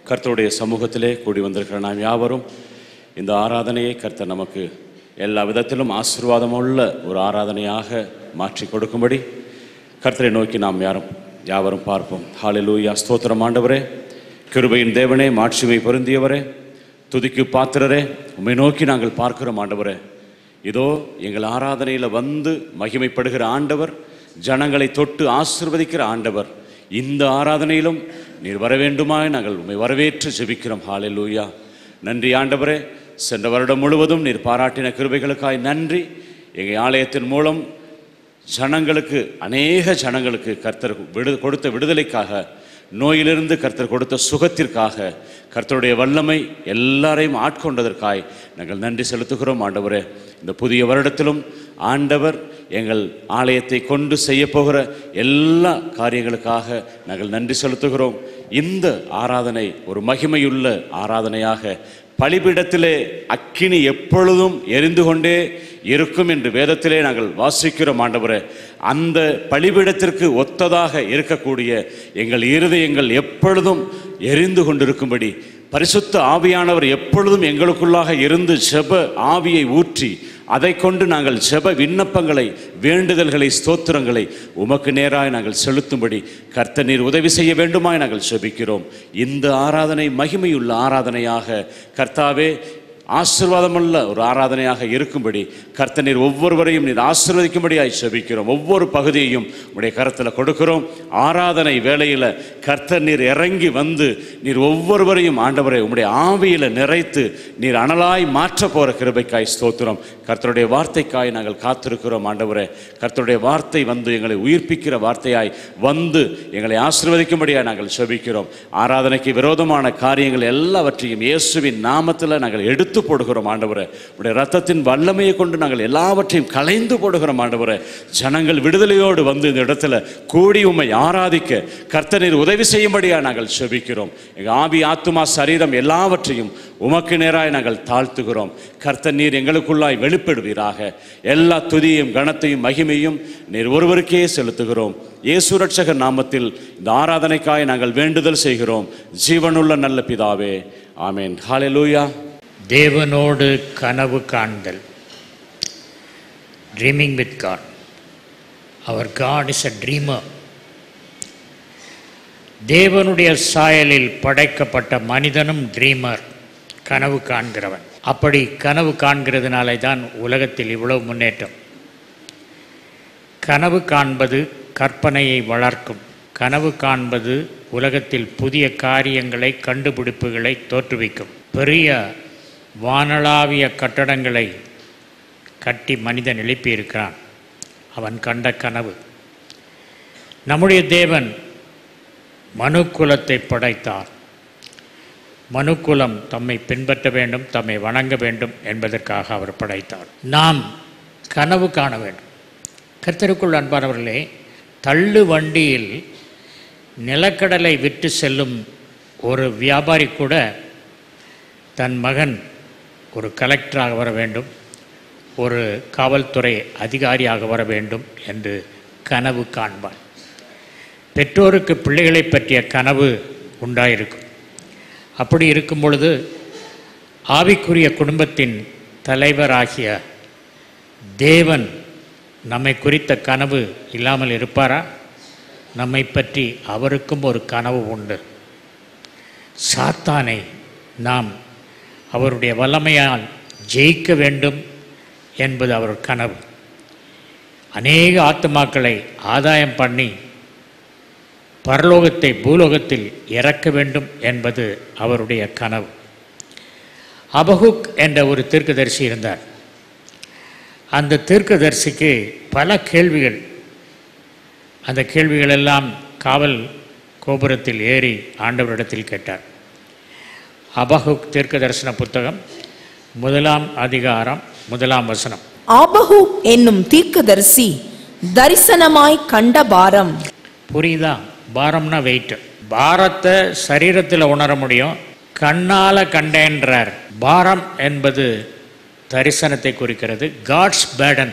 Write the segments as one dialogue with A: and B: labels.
A: கர்த்தருடைய சமூகத்திலே கூடி வந்திருக்கிற நாம் யாவரும் இந்த ஆராதனையை கர்த்தர் நமக்கு எல்லா விதத்திலும் ஆசீர்வாதமுள்ள ஒரு ஆராதனையாக மாற்றி கொடுக்கும்படி கர்த்தரை நோக்கி நாம் யாரும் யாவரும் பார்ப்போம் ஹalleluya ஸ்தோத்திரம் ஆண்டவரே கிருபையின் தேவனே மாட்சிமை பொருந்தியவரே துதிக்கு பாத்திரரே உம்மை நோக்கி நாங்கள் பார்க்கிறோம் ஆண்டவரே இதோ எங்கள் ஆராதனையில் வந்து மகிமைப்படுகிற ஆண்டவர் ஜனங்களை தொட்டு ஆசிர்வதிக்கிற ஆண்டவர் இந்த ஆராதனையிலும் நீர் வர வேண்டுமாய் நாங்கள் உம்மை வரவேற்று ஜெபிக்கிறோம் ஹalleluya நன்றி ஆண்டவரே சென்ற வருடம் முழுவதும் நீர் பாராட்டின கிருபைகளுக்காய் நன்றி எங்கள் ஆலயத்தின் மூலம் ஜனங்களுக்கு அநேக ஜனங்களுக்கு கர்த்தர் விடு கொடுத்த விடுதலைக்காக நோயிலிருந்து கர்த்தர் கொடுத்த சுகத்திற்காக கர்த்தருடைய வல்லமை எல்லாரையும் ஆட்கொண்டதற்காய் நாங்கள் நன்றி செலுத்துகிறோம் ஆண்டவரே இந்த புதிய வருடத்திலும் ஆண்டவர் எங்கள் ஆலயத்தை கொண்டு செய்ய போகிற எல்லா காரியங்களுக்காக நாங்கள் நன்றி செலுத்துகிறோம் இந்த ஆராதனை ஒரு மகிமையுள்ள ஆராதனையாக பலிபீடத்திலே அக்கினி எப்பொழுதும் எரிந்து கொண்டே இருக்கும் என்று வேதத்திலே நாங்கள் வாசிக்கிறோம் ஆண்டவரே அந்த பலிபீடத்திற்கு ஒத்ததாக இருக்கக்கூடிய எங்கள் இருதயங்கள் எப்பொழுதும் எரிந்து கொண்டிருக்கும்படி பரிசுத்த ஆவியானவர் எப்பொழுதும் எங்களுக்குள்ளாக இருந்து ஜெப ஆவியை ஊற்றி அதை கொண்டு நாங்கள் ஜெப விண்ணப்பங்களை வேண்டுதல்களை ஸ்தோத்திரங்களை உமக்கு நேராய் நாங்கள் செலுத்தும்படி கர்த்த நீர் உதவி செய்ய வேண்டுமாய் நாங்கள் ஜெபிக்கிறோம் இந்த ஆராதனை மகிமையுள்ள ஆராதனையாக கர்த்தாவே ஆசீர்வாதமுள்ள ஒரு ஆராதனையாக இருக்கும்படி கர்த்த நீர் ஒவ்வொருவரையும் நீர் ஆசீர்வதிக்கும்படியாய் செபிக்கிறோம் ஒவ்வொரு பகுதியையும் உடைய கரத்தில் கொடுக்கிறோம் ஆராதனை வேளையில் கர்த்தர் நீர் இறங்கி வந்து நீர் ஒவ்வொருவரையும் ஆண்டவரை உம்முடைய ஆவியில் நிறைத்து நீர் அனலாய் மாற்ற போகிற கிருபைக்காய் ஸ்தோத்திரம் கர்த்தருடைய வார்த்தைக்காய் நாங்கள் காத்திருக்கிறோம் ஆண்டவரே கர்த்தருடைய வார்த்தை வந்து எங்களை உயிர்ப்பிக்கிற வார்த்தையாய் வந்து எங்களை ஆசீர்வதிக்கும்படியாய் நாங்கள் செபிக்கிறோம் ஆராதனைக்கு விரோதமான காரியங்கள் எல்லாவற்றையும் இயேசுவின் நாமத்தில் நாங்கள் எடுத்து போடுகிறோம் ஆண்டவரே உடைய ரத்தத்தின் வல்லமையை கொண்டு நாங்கள் எல்லாவற்றையும் கலைந்து போடுகிறோம் ஆண்டவரே ஜனங்கள் விடுதலையோடு வந்து இந்த இடத்துல கூடி உம்மை ஆராதிக்க கர்த்தனீர் உதவி செய்யும்படியாக நாங்கள் செபிக்கிறோம் எங்கள் ஆவி ஆத்துமா சரீரம் எல்லாவற்றையும் உமக்கு நேராய் நாங்கள் தாழ்த்துகிறோம் கர்த்தர் நீர் எங்களுக்குள்ளாய் வெளிப்படுவீராக எல்லா துதியையும் கனத்தையும் மகிமையும் நீர் ஒருவருக்கே செலுத்துகிறோம் இயேசு ரட்சகர் நாமத்தில் இந்த ஆராதனைக்காய் நாங்கள் வேண்டுதல் செய்கிறோம் ஜீவனுள்ள நல்ல பிதாவே ஆமேன் ஹalleluya
B: தேவனோடு கனவு காண்தல் ட்ரீமிங் வித் காட் அவர் காட் இஸ் அ ட்ரீமர் தேவனுடைய சாயலில் படைக்கப்பட்ட மனிதனும் ட்ரீமர் கனவு காண்கிறவன் அப்படி கனவு காண்கிறதுனாலே தான் உலகத்தில் இவ்வளவு முன்னேற்றம் கனவு காண்பது கற்பனையை வளர்க்கும் கனவு காண்பது உலகத்தில் புதிய காரியங்களை கண்டுபிடிப்புகளை தோற்றுவிக்கும் பெரிய வானளாவிய கட்டடங்களை கட்டி மனிதன் எழுப்பியிருக்கிறான் அவன் கண்ட கனவு நம்முடைய தேவன் மனுக்குலத்தை படைத்தார் மனுக்குலம் தம்மை பின்பற்ற வேண்டும் தம்மை வணங்க வேண்டும் என்பதற்காக அவர் படைத்தார் நாம் கனவு காண வேண்டும் கர்த்தருக்குள் அன்பானவர்களே தள்ளு வண்டியில் நிலக்கடலை விற்று செல்லும் ஒரு வியாபாரி கூட தன் மகன் ஒரு கலெக்டராக வர வேண்டும் ஒரு காவல்துறை அதிகாரியாக வர வேண்டும் என்று கனவு காண்பான் பெற்றோருக்கு பிள்ளைகளை பற்றிய கனவு உண்டாயிருக்கும் அப்படி இருக்கும் பொழுது ஆவிக்குரிய குடும்பத்தின் தலைவராகிய தேவன் நம்மை குறித்த கனவு இல்லாமல் இருப்பாரா நம்மை பற்றி அவருக்கும் ஒரு கனவு உண்டு சாத்தானை நாம் அவருடைய வல்லமையால் ஜெயிக்க வேண்டும் என்பது அவர் கனவு அநேக ஆத்துமாக்களை ஆதாயம் பண்ணி பரலோகத்தை பூலோகத்தில் இறக்க வேண்டும் என்பது அவருடைய கனவு அபகுக் என்ற ஒரு தீர்க்கதரிசி இருந்தார் அந்த தீர்க்கதரிசிக்கு பல கேள்விகள் அந்த கேள்விகளெல்லாம் காவல் கோபுரத்தில் ஏறி ஆண்டவரிடத்தில் கேட்டார் அபகுக் தீர்க்க தரிசன புத்தகம் முதலாம் அதிகாரம் முதலாம் வசனம்
C: ஆபகு என்னும் தீர்க்கதரிசி தரிசனமாய் கண்ட பாரம்
B: புரியுதா பாரம்னா வெயிட் பாரத்தை சரீரத்தில் உணர முடியும் கண்ணால் கண்டேன்றார் பாரம் என்பது தரிசனத்தை குறிக்கிறது காட்ஸ் பேடன்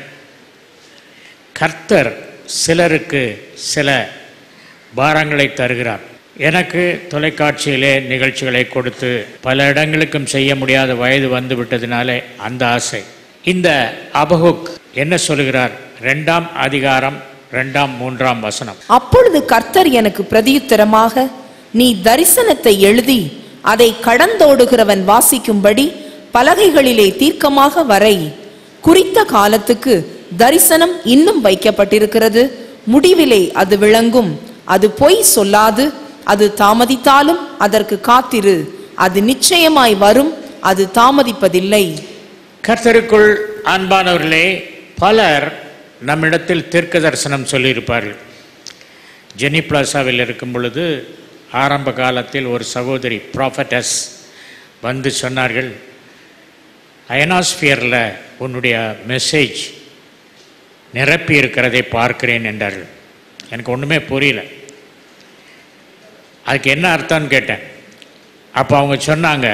B: கர்த்தர் சிலருக்கு சில பாரங்களை தருகிறார் எனக்கு தொலைக்காட்சியிலே நிகழ்ச்சிகளை கொடுத்து பல இடங்களுக்கும் செய்ய முடியாத வயது வந்து விட்டதினாலே அந்த ஆசை இந்த அபகுக் என்ன சொல்கிறார் ரெண்டாம் அதிகாரம் ரெண்டாம் மூன்றாம் வசனம்
C: அப்பொழுது கர்த்தர் எனக்கு பிரதியுத்தரமாக நீ தரிசனத்தை எழுதி அதை கடந்தோடுகிறவன் வாசிக்கும்படி பலகைகளிலே தீர்க்கமாக வரை குறித்த காலத்துக்கு தரிசனம் இன்னும் வைக்கப்பட்டிருக்கிறது முடிவிலே அது விளங்கும் அது பொய் சொல்லாது அது தாமதித்தாலும் அதற்கு காத்திரு அது நிச்சயமாய் வரும் அது தாமதிப்பதில்லை
B: கர்த்தருக்குள் அன்பானவர்களே பலர் நம்மிடத்தில் தீர்க்க தரிசனம் சொல்லியிருப்பார்கள் ஜெனி பிளாசாவில் இருக்கும் பொழுது ஆரம்ப காலத்தில் ஒரு சகோதரி ப்ராஃபட்டஸ் வந்து சொன்னார்கள் அயனாஸ்பியரில் உன்னுடைய மெசேஜ் நிரப்பி இருக்கிறதை பார்க்கிறேன் என்றார்கள் எனக்கு ஒன்றுமே புரியல அதுக்கு என்ன அர்த்தம்னு கேட்டேன் அப்போ அவங்க சொன்னாங்க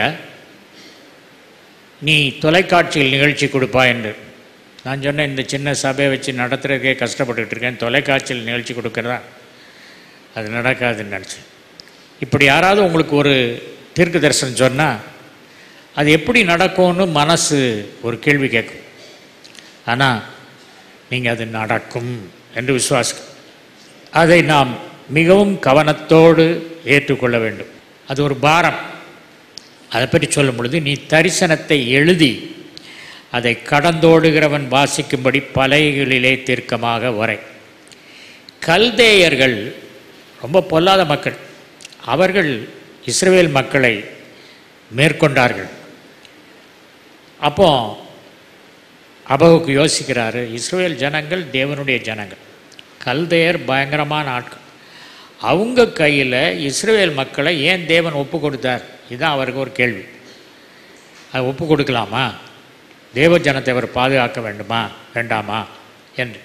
B: நீ தொலைக்காட்சியில் நிகழ்ச்சி கொடுப்பா என்று நான் சொன்னேன் இந்த சின்ன சபையை வச்சு நடத்துறதுக்கே கஷ்டப்பட்டுட்டு இருக்கேன் தொலைக்காட்சியில் நிகழ்ச்சி கொடுக்கறதா அது நடக்காதுன்னு நினச்சேன் இப்படி யாராவது உங்களுக்கு ஒரு தீர்க்க தரிசனம் சொன்னால் அது எப்படி நடக்கும்னு மனசு ஒரு கேள்வி கேட்கும் ஆனால் நீங்கள் அது நடக்கும் என்று விசுவாசிக்க அதை நாம் மிகவும் கவனத்தோடு ஏற்றுக்கொள்ள வேண்டும் அது ஒரு பாரம் அதை பற்றி சொல்லும் பொழுது நீ தரிசனத்தை எழுதி அதை கடந்தோடுகிறவன் வாசிக்கும்படி பலகைகளிலே தீர்க்கமாக வரை கல்தேயர்கள் ரொம்ப பொல்லாத மக்கள் அவர்கள் இஸ்ரவேல் மக்களை மேற்கொண்டார்கள் அப்போ அபகுக்கு யோசிக்கிறாரு இஸ்ரவேல் ஜனங்கள் தேவனுடைய ஜனங்கள் கல்தேயர் பயங்கரமான ஆட்கள் அவங்க கையில் இஸ்ரவேல் மக்களை ஏன் தேவன் ஒப்பு கொடுத்தார் இதுதான் அவருக்கு ஒரு கேள்வி அது ஒப்பு கொடுக்கலாமா தேவ ஜனத்தை அவர் பாதுகாக்க வேண்டுமா வேண்டாமா என்று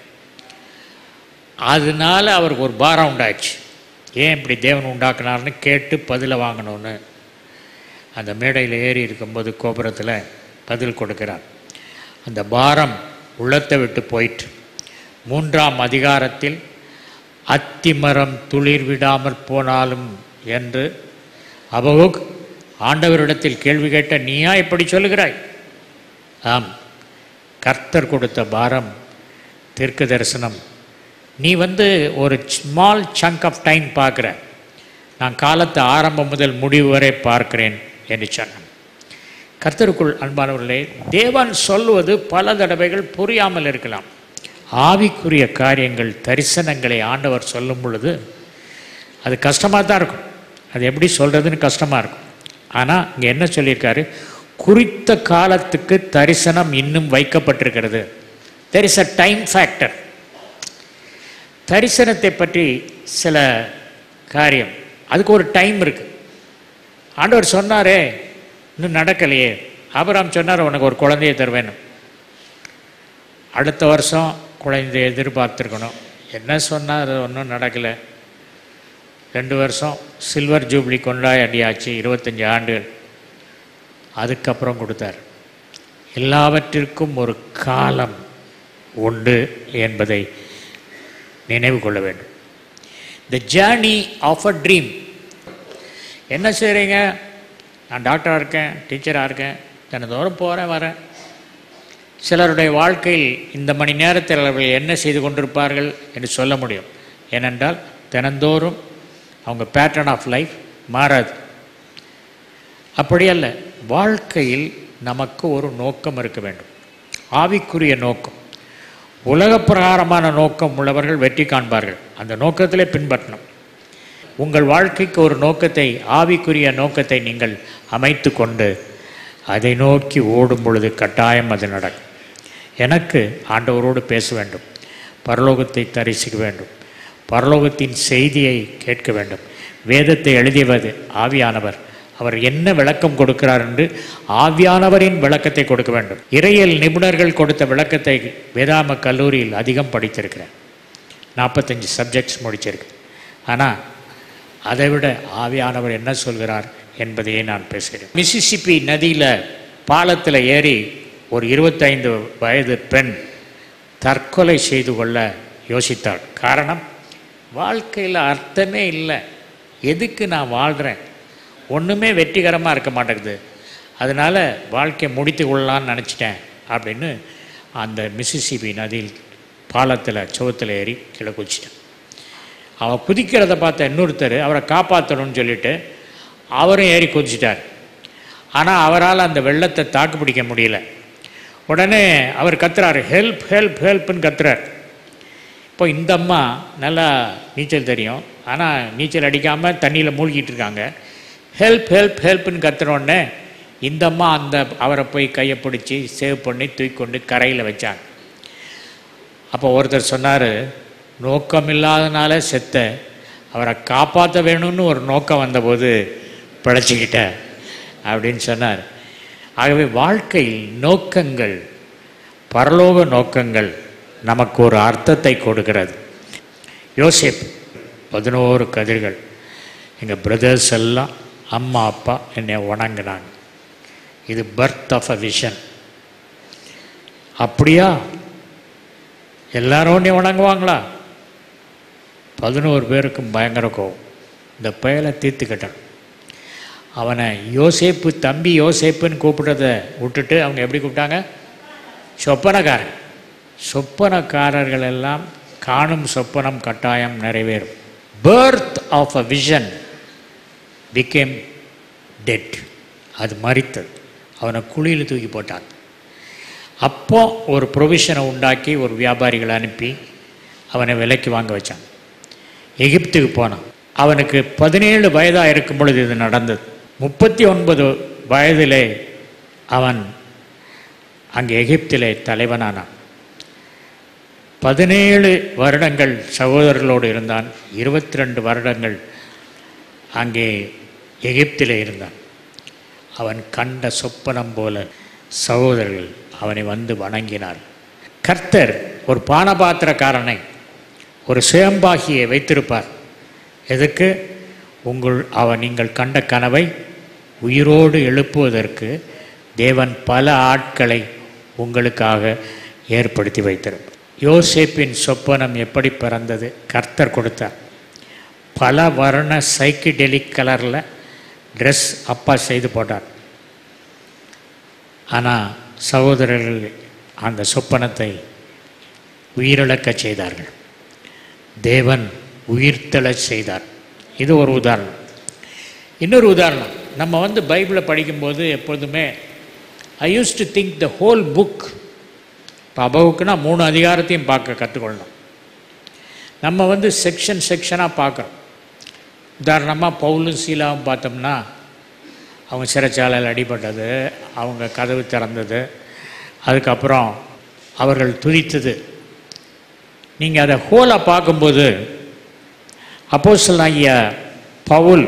B: அதனால அவருக்கு ஒரு பாரம் உண்டாச்சு ஏன் இப்படி தேவன் உண்டாக்குனார்னு கேட்டு பதிலை வாங்கணும்னு அந்த மேடையில் ஏறி இருக்கும்போது கோபுரத்தில் பதில் கொடுக்கிறார் அந்த பாரம் உள்ளத்தை விட்டு போயிற்று மூன்றாம் அதிகாரத்தில் அத்திமரம் துளிர் விடாமற் போனாலும் என்று அபகுக் ஆண்டவரிடத்தில் கேள்வி கேட்ட நீயா இப்படி சொல்லுகிறாய் ஆம் கர்த்தர் கொடுத்த பாரம் தீர்க்க தரிசனம் நீ வந்து ஒரு ஸ்மால் சங்க் ஆஃப் டைம் பார்க்குற நான் காலத்தை ஆரம்பம் முதல் முடிவு வரை பார்க்கிறேன் என்று சொன்னான் கர்த்தருக்குள் அன்பானவர்களே தேவன் சொல்வது பல தடவைகள் புரியாமல் இருக்கலாம் ஆவிக்குரிய காரியங்கள் தரிசனங்களை ஆண்டவர் சொல்லும் பொழுது அது கஷ்டமாக தான் இருக்கும் அது எப்படி சொல்கிறதுன்னு கஷ்டமாக இருக்கும் ஆனால் இங்கே என்ன சொல்லியிருக்காரு குறித்த காலத்துக்கு தரிசனம் இன்னும் வைக்கப்பட்டிருக்கிறது there is a time factor தரிசனத்தை பற்றி சில காரியம் அதுக்கு ஒரு டைம் இருக்குது ஆண்டவர் சொன்னாரே இன்னும் நடக்கலையே ஆபிரகாம் சொன்னார் உனக்கு ஒரு குழந்தையை தருவேன்னு அடுத்த வருஷம் குழந்தைய எதிர்பார்த்துருக்கணும் என்ன சொன்னார் அது ஒன்றும் நடக்கலை ரெண்டு வருஷம் சில்வர் ஜூப்ளி கொண்டாடியாச்சு இருபத்தஞ்சி ஆண்டுகள் அதுக்கப்புறம் கொடுத்தார் எல்லாவற்றிற்கும் ஒரு காலம் உண்டு என்பதை நினைவு கொள்ள வேண்டும் the journey of a dream என்ன செய்கிறீங்க நான் டாக்டராக இருக்கேன் டீச்சராக இருக்கேன் தினந்தோறும் போகிறேன் வரேன் சிலருடைய வாழ்க்கையில் இந்த மணி நேரத்தில் அவர்கள் என்ன செய்து கொண்டிருப்பார்கள் என்று சொல்ல முடியும் ஏனென்றால் தினந்தோறும் அவங்க பேட்டர்ன் ஆஃப் லைஃப் மாறாது அப்படி அல்ல வாழ்க்கையில் நமக்கு ஒரு நோக்கம் இருக்க வேண்டும் ஆவிக்குரிய நோக்கம் உலக பிரகாரமான நோக்கம் உள்ளவர்கள் வெற்றி காண்பார்கள் அந்த நோக்கத்திலே பின்பற்றணும் உங்கள் வாழ்க்கைக்கு ஒரு நோக்கத்தை ஆவிக்குரிய நோக்கத்தை நீங்கள் அமைத்து கொண்டு அதை நோக்கி ஓடும் பொழுது கட்டாயம் அது நடக்கும் எனக்கு ஆண்டவரோடு பேச வேண்டும் பரலோகத்தை தரிசிக்க வேண்டும் பரலோகத்தின் செய்தியை கேட்க வேண்டும் வேதத்தை எழுதியவது ஆவியானவர் அவர் என்ன விளக்கம் கொடுக்கிறார் என்று ஆவியானவரின் விளக்கத்தை கொடுக்க வேண்டும் இறையியல் நிபுணர்கள் கொடுத்த விளக்கத்தை வேதாம கல்லூரியில் அதிகம் படித்திருக்கிறேன் நாற்பத்தஞ்சு சப்ஜெக்ட்ஸ் முடிச்சிருக்கேன் ஆனால் அதை விட ஆவியானவர் என்ன சொல்கிறார் என்பதையே நான் பேசுகிறேன் மிசிசிப்பி நதியில் பாலத்தில் ஏறி ஒரு இருபத்தைந்து வயது பெண் தற்கொலை செய்து கொள்ள யோசித்தாள் காரணம் வாழ்க்கையில் அர்த்தமே இல்லை எதுக்கு நான் வாழ்கிறேன் ஒன்றுமே வெற்றிகரமாக இருக்க மாட்டேங்குது அதனால் வாழ்க்கையை முடித்து கொள்ளலான்னு நினச்சிட்டேன் அப்படின்னு அந்த மிசிசிபி நதியில் பாலத்தில் சுவத்தில் ஏறி கீழே குதிச்சிட்டேன் அவன் குதிக்கிறத பார்த்த இன்னொருத்தர் அவரை காப்பாற்றணும்னு சொல்லிட்டு அவரும் ஏறி குதிச்சிட்டார் ஆனால் அவரால் அந்த வெள்ளத்தை தாக்கு பிடிக்க முடியல உடனே அவர் கத்துறாரு ஹெல்ப் ஹெல்ப் ஹெல்ப்னு கத்துறார் இப்போ இந்த அம்மா நல்லா நீச்சல் தெரியும் ஆனால் நீச்சல் அடிக்காமல் தண்ணியில் மூழ்கிட்டு இருக்காங்க ஹெல்ப் ஹெல்ப் ஹெல்ப்னு கத்துறோடனே இந்த அம்மா அந்த அவரை போய் கையை பிடிச்சி சேவ் பண்ணி தூக்கி கொண்டு கரையில் வச்சாங்க அப்போ ஒருத்தர் சொன்னார் நோக்கம் இல்லாதனால செத்த அவரை காப்பாற்ற வேணும்னு ஒரு நோக்கம் வந்தபோது பிழைச்சிக்கிட்ட அப்படின்னு சொன்னார் ஆகவே வாழ்க்கையில் நோக்கங்கள் பரலோக நோக்கங்கள் நமக்கு ஒரு அர்த்தத்தை கொடுக்கிறது யோசேப் பதினோரு கதிர்கள் எங்கள் பிரதர்ஸ் எல்லாம் அம்மா அப்பா என்னை வணங்கினாங்க இது பர்த் ஆஃப் அ விஷன் அப்படியா எல்லாரும் உன்னை வணங்குவாங்களா பதினோரு பேருக்கும் பயங்கர கோவம் இந்த பயலை தீர்த்துக்கிட்டான் அவனை யோசேப்பு தம்பி யோசேப்புன்னு கூப்பிடுறத விட்டுட்டு அவங்க எப்படி கூப்பிட்டாங்க சொப்பனக்காரன் சொப்பனக்காரர்கள் எல்லாம் காணும் சொப்பனம் கட்டாயம் நிறைவேறும் birth of a vision became dead அது மறித்தது அவனை குழியில் தூக்கி போட்டான் அப்போ ஒரு ப்ரொவிஷனை உண்டாக்கி ஒரு வியாபாரிகளை அனுப்பி அவனை விலைக்கு வாங்க வச்சான் எகிப்துக்கு போனான் அவனுக்கு பதினேழு வயதாக இருக்கும் பொழுது இது நடந்தது முப்பத்தி ஒன்பது வயதிலே அவன் அங்கே எகிப்திலே தலைவனானான் பதினேழு வருடங்கள் சகோதரர்களோடு இருந்தான் இருபத்தி ரெண்டு வருடங்கள் அங்கே எகிப்திலே இருந்தான் அவன் கண்ட சொப்பனம் போல சகோதரர்கள் அவனை வந்து வணங்கினார் கர்த்தர் ஒரு பானபாத்திரக்காரனை ஒரு சுயம்பாகியை வைத்திருப்பார் எதுக்கு உங்கள் அவன் நீங்கள் கண்ட கனவை உயிரோடு எழுப்புவதற்கு தேவன் பல ஆட்களை உங்களுக்காக ஏற்படுத்தி வைத்திருப்பார் யோசேப்பின் சொப்பனம் எப்படி பிறந்தது கர்த்தர் கொடுத்தார் பல வர்ண சைக்கிடெலிக் கலரில் ட்ரெஸ் அப்பா செய்து போட்டார் ஆனால் சகோதரர்கள் அந்த சொப்பனத்தை உயிரிழக்கச் செய்தார்கள் தேவன் உயிர்த்தெழச் செய்தார் இது ஒரு உதாரணம் இன்னொரு உதாரணம் நம்ம வந்து பைபிளை படிக்கும்போது எப்பொழுதுமே I use to think the whole book இப்போ அபவுக்குனா மூணு அதிகாரத்தையும் பார்க்க கற்றுக்கொள்ளணும் நம்ம வந்து செக்ஷன் செக்ஷனாக பார்க்குறோம் உதாரணமாக பவுலும் சீலாவும் பார்த்தோம்னா அவங்க சிறைச்சாலையில் அடிபட்டது அவங்க கதவு திறந்தது அதுக்கப்புறம் அவர்கள் துதித்தது நீங்கள் அதை ஹோலாக பார்க்கும்போது அப்போஸ்தலன் ஆகிய பவுல்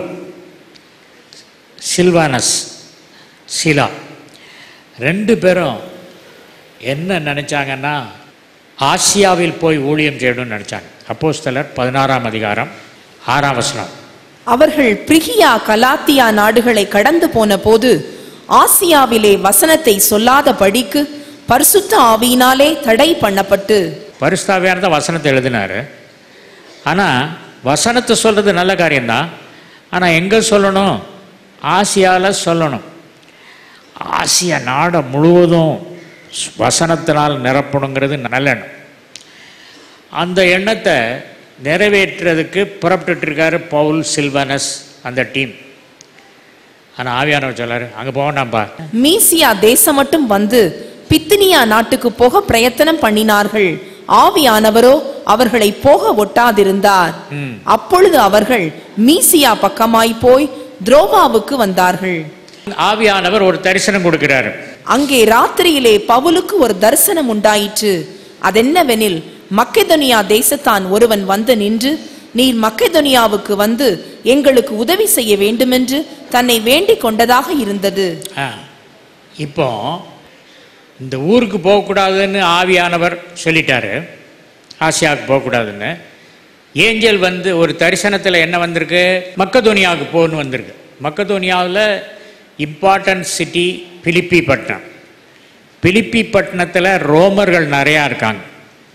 B: சில்வானஸ் சிலா ரெண்டு பேரும் என்ன நினச்சாங்கன்னா ஆசியாவில் போய் ஊழியம் செய்யணும்னு நினச்சாங்க அப்போஸ்தலர் பதினாறாம் அதிகாரம் ஆறாம் வசனம்
C: அவர்கள் பிரிகியா கலாத்தியா நாடுகளை கடந்து போன போது ஆசியாவிலே வசனத்தை சொல்லாத படிக்கு பரிசுத்த ஆவியினாலே தடை பண்ணப்பட்டு
B: பரிசுத்தாவியான தான் வசனத்தை எழுதினார் ஆனால் வசனத்தை சொல்கிறது நல்ல காரியம்தான் ஆனால் எங்கே சொல்லணும் ஆசியாவில் சொல்லணும் ஆசியா நாடை முழுவதும் வசனத்தினால் நிரப்பணுங்கிறது நல்ல எண்ணம் அந்த எண்ணத்தை நிறைவேற்றுறதுக்கு புறப்பட்டுட்டு இருக்காரு பவுல் சில்வனஸ் அந்த டீம் ஆனால் ஆவியானவர் சொல்லாரு அங்கே போகணாம்பா
C: மீசியா தேசம் மட்டும் வந்து பித்தினியா நாட்டுக்கு போக பிரயத்தனம் பண்ணினார்கள் ஆவியானவரோ அவர்களை போக ஒட்டாதிருந்தார் அப்பொழுது அவர்கள் மீசியா பக்கமாய் போய் துரோவாவுக்கு வந்தார்கள்
B: ஆவியானவர் ஒரு தரிசனம் கொடுக்கிறாரு
C: அங்கே ராத்திரியிலே பவுலுக்கு ஒரு தரிசனம் உண்டாயிற்று அதென்னவெனில் மக்கெதொனியா தேசத்தான் ஒருவன் வந்து நின்று நீர் மக்கெதொனியாவுக்கு வந்து எங்களுக்கு உதவி செய்ய வேண்டுமென்று தன்னை வேண்டிக் கொண்டதாக இருந்தது
B: ஆ இப்போ இந்த ஊருக்கு போகக்கூடாதுன்னு ஆவியானவர் சொல்லிட்டாரு ஆசியாவுக்கு போகக்கூடாதுன்னு ஏஞ்சல் வந்து ஒரு தரிசனத்தில் என்ன வந்திருக்கு மக்கதோனியாவுக்கு போகணும்னு வந்திருக்கு மக்கதோனியாவில் இம்பார்ட்டன்ட் சிட்டி பிலிப்பி பட்டணம் பிலிப்பி பட்டணத்தில் ரோமர்கள் நிறையா இருக்காங்க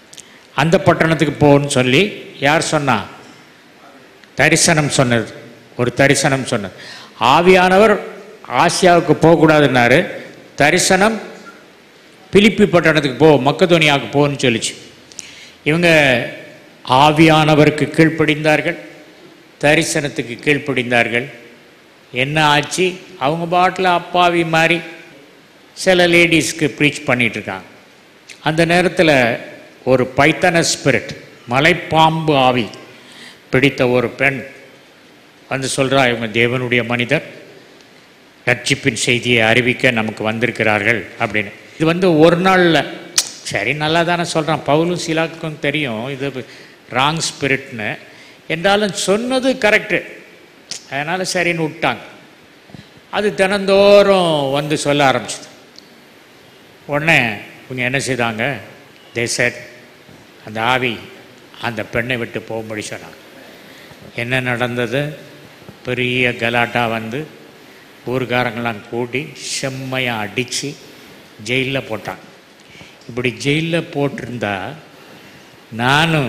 B: அந்த பட்டணத்துக்கு போகணும்னு சொல்லி யார் சொன்னா தரிசனம் சொன்னது ஒரு தரிசனம் சொன்னது ஆவியானவர் ஆசியாவுக்கு போகக்கூடாதுன்னாரு தரிசனம் பிலிப்பி பட்டணத்துக்கு போ மக்கதோனியாவுக்கு போன்னு சொல்லிச்சு இவங்க ஆவியானவருக்கு கீழ்ப்படிந்தார்கள் தரிசனத்துக்கு கீழ்ப்படிந்தார்கள் என்ன ஆச்சு அவங்க பாட்டில் அப்பாவி மாதிரி சில லேடிஸ்க்கு ப்ரீச் பண்ணிட்டு இருக்காங்க அந்த நேரத்தில் ஒரு பைத்தன ஸ்பிரிட் மலைப்பாம்பு ஆவி பிடித்த ஒரு பெண் வந்து சொல்கிறா இவங்க தேவனுடைய மனிதர் ரட்சிப்பின் செய்தியை அறிவிக்க நமக்கு வந்திருக்கிறார்கள் அப்படின்னு இது வந்து ஒரு நாளில் சரி நல்லா தானே சொல்கிறான் பவுலும் சிலாக்கும் தெரியும் இது ராங் ஸ்பிரிட்னு என்றாலும் சொன்னது கரெக்டு அதனால் சரின்னு விட்டாங்க அது தினந்தோறும் வந்து சொல்ல ஆரம்பிச்சது உடனே இவங்க என்ன செய்தாங்க தேசட் அந்த ஆவி அந்த பெண்ணை விட்டு போகும்படி சொன்னாங்க என்ன நடந்தது பெரிய கலாட்டா வந்து ஊர்காரங்களாம் கூட்டி செம்மையாக அடித்து ஜெயிலில் போட்டாங்க இப்படி ஜெயிலில் போட்டிருந்தா நானும்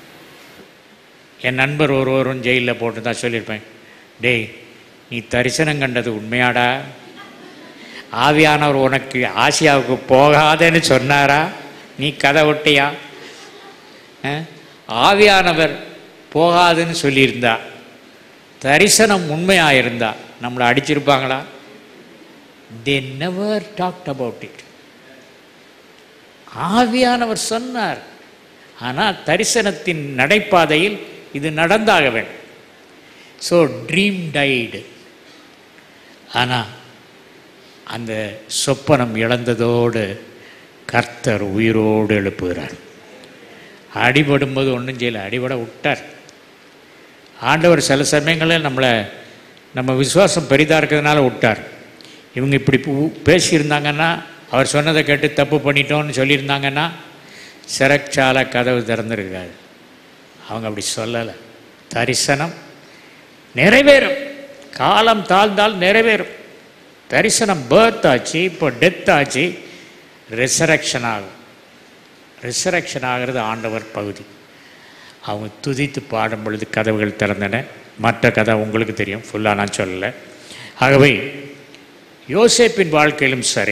B: என் நண்பர் ஒருவரும் ஜெயிலில் போட்டிருந்தா சொல்லியிருப்பேன் டேய் நீ தரிசனம் கண்டது உண்மையாடா ஆவியானவர் உனக்கு ஆசியாவுக்கு போகாதேன்னு சொன்னாரா நீ கதை விட்டியா அஹ்? ஆவியானவர் போகாதுன்னு சொல்லியிருந்தா தரிசனம் உண்மையாக இருந்தா நம்மளை அடிச்சிருப்பாங்களா they never talked about it ஆவியானவர் சொன்னார் ஆனால் தரிசனத்தின் நடைபாதையில் இது நடந்தாக வேண்டும் ஸோ ட்ரீம் டைடு ஆனால் அந்த சொப்பனம் இழந்ததோடு கர்த்தர் உயிரோடு எழுப்புகிறார் அடிபடும்போது ஒன்றும் செய்யலை அடிபட விட்டார் ஆண்டவர் சில சமயங்களில் நம்மளை நம்ம விசுவாசம் பெரிதாக இருக்கிறதுனால விட்டார் இவங்க இப்படி பு- பேசியிருந்தாங்கன்னா அவர் சொன்னதை கேட்டு தப்பு பண்ணிட்டோம்னு சொல்லியிருந்தாங்கன்னா சிறைச்சாலை கதவு திறந்துருக்காது அவங்க அப்படி சொல்லலை தரிசனம் நிறைவேறும் காலம் தாழ்ந்தால் நிறைவேறும் தரிசனம் பேர்த் ஆச்சு இப்போ டெத் ஆச்சு ரிசரக்ஷன் ஆகும் ரிசரக்ஷன் ஆகிறது ஆண்டவர் பகுதி அவங்க துதித்து பாடும் பொழுது கதவுகள் திறந்தன மற்ற கதை உங்களுக்கு தெரியும் ஃபுல்லாக நான் சொல்லலை ஆகவே யோசேப்பின் வாழ்க்கையிலும் சரி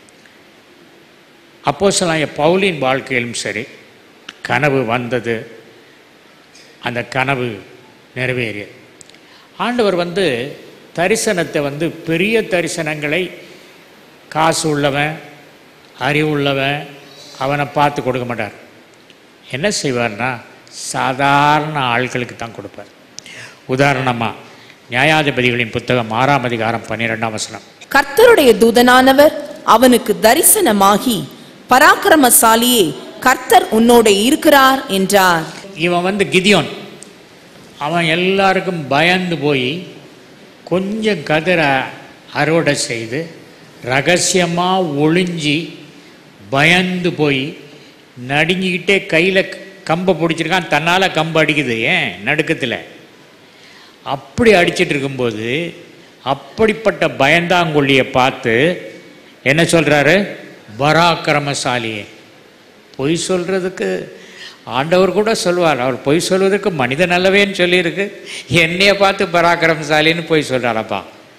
B: அப்போஸ்தலனாகிய பவுலின் வாழ்க்கையிலும் சரி கனவு வந்தது அந்த கனவு நிறைவேறியது ஆண்டவர் வந்து தரிசனத்தை வந்து பெரிய தரிசனங்களை காசு உள்ளவன் அறிவு உள்ளவன் அவனை பார்த்து கொடுக்க மாட்டார் என்ன செய்வார்னா சாதாரண ஆட்களுக்கு தான் கொடுப்பார் உதாரணமாக நியாயாதிபதிகளின் புத்தகம் ஆறாம் அதிகாரம் பன்னிரெண்டாம் வசனம்
C: கர்த்தருடைய தூதனானவர் அவனுக்கு தரிசனமாகி பராக்கிரமசாலியே கர்த்தர் உன்னோட இருக்கிறார் என்றார்
B: இவன் வந்து கிதியோன் அவன் எல்லாருக்கும் பயந்து போய் கொஞ்சம் கதிரை அறுவடை செய்து ரகசியமாக ஒளிஞ்சி பயந்து போய் நடுங்கிக்கிட்டே கையில் கம்பை பிடிச்சிருக்கான் தன்னால் கம்பு அடிக்குது ஏன் நடுக்கத்தில் அப்படி அடிச்சிட்டு இருக்கும்போது அப்படிப்பட்ட பயந்தாங்கொல்லியை பார்த்து என்ன சொல்கிறாரு பராக்கிரமசாலியே பொய் சொல்கிறதுக்கு ஆண்டவர் கூட சொல்வார் அவர் பொய் சொல்வதற்கு மனிதன் அல்லவேன்னு சொல்லியிருக்கு என்னைய பார்த்து பராக்கிரமசாலின்னு பொய் சொல்கிறாரப்பா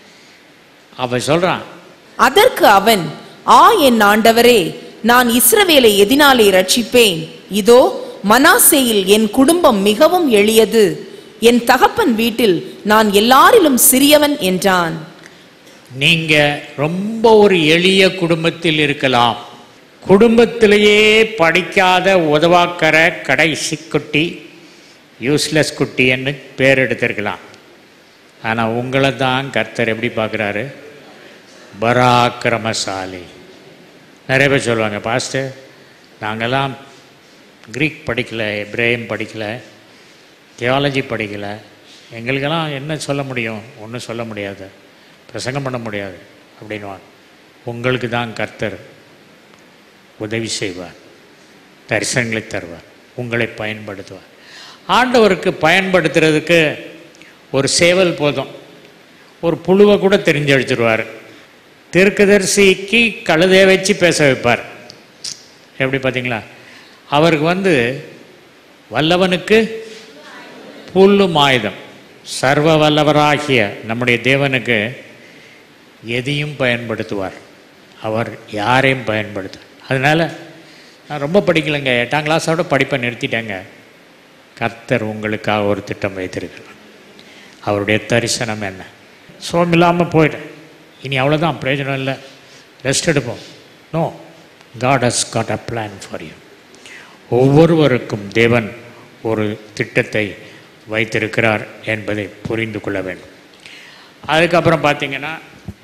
B: அவன் சொல்கிறான்
C: அதற்கு அவன் ஆ என் ஆண்டவரே நான் இஸ்ரவேலை எதினாலே ரட்சிப்பேன் இதோ மனாசேயில் என் குடும்பம் மிகவும் எளியது என் தகப்பன் வீட்டில் நான் எல்லாரிலும் சிறியவன் என்றான்
B: நீங்க ரொம்ப ஒரு எளிய குடும்பத்தில் இருக்கலாம் குடும்பத்திலேயே படிக்காத உதவாக்கற கடைசி குட்டி யூஸ்லெஸ் குட்டின்னு பேர் எடுத்திருக்கலாம் ஆனால் உங்களை தான் கர்த்தர் எப்படி பார்க்குறாரு பராக்கிரமசாலி நிறைய பேர் சொல்லுவாங்க பாஸ்டர் நாங்கள்லாம் கிரீக் படிக்கல எப்ரேயம் படிக்கல தியாலஜி படிக்கல எங்களுக்கெல்லாம் என்ன சொல்ல முடியும் ஒன்றும் சொல்ல முடியாது பிரசங்கம் பண்ண முடியாது அப்படின்வாங்க உங்களுக்கு தான் கர்த்தர் உதவி செய்வார் தரிசனங்களை தருவார் உங்களை பயன்படுத்துவார் ஆண்டவருக்கு பயன்படுத்துறதுக்கு ஒரு சேவல் போதும் ஒரு புழுவை கூட தெரிஞ்சு அடிச்சிருவார் தீர்க்கதரிசிக்கு கழுதையை வச்சு பேச வைப்பார் எப்படி பார்த்தீங்களா அவருக்கு வந்து வல்லவனுக்கு புல்லும் ஆயுதம் சர்வ வல்லவராகிய நம்முடைய தேவனுக்கு எதையும் பயன்படுத்துவார் அவர் யாரையும் பயன்படுத்துவார் அதனால் நான் ரொம்ப படிக்கலைங்க எட்டாம் கிளாஸோட படிப்பை நிறுத்திட்டேங்க கர்த்தர் உங்களுக்காக ஒரு திட்டம் வைத்திருக்கிறார் அவருடைய தரிசனம் என்ன சோம் இல்லாமல் போயிட்டேன் இனி அவ்வளோதான் பிரயோஜனம் இல்லை ரெஸ்ட் எடுப்போம் no God has got a plan for you ஒவ்வொருவருக்கும் தேவன் ஒரு திட்டத்தை வைத்திருக்கிறார் என்பதை புரிந்து கொள்ள வேண்டும் அதுக்கப்புறம் பார்த்தீங்கன்னா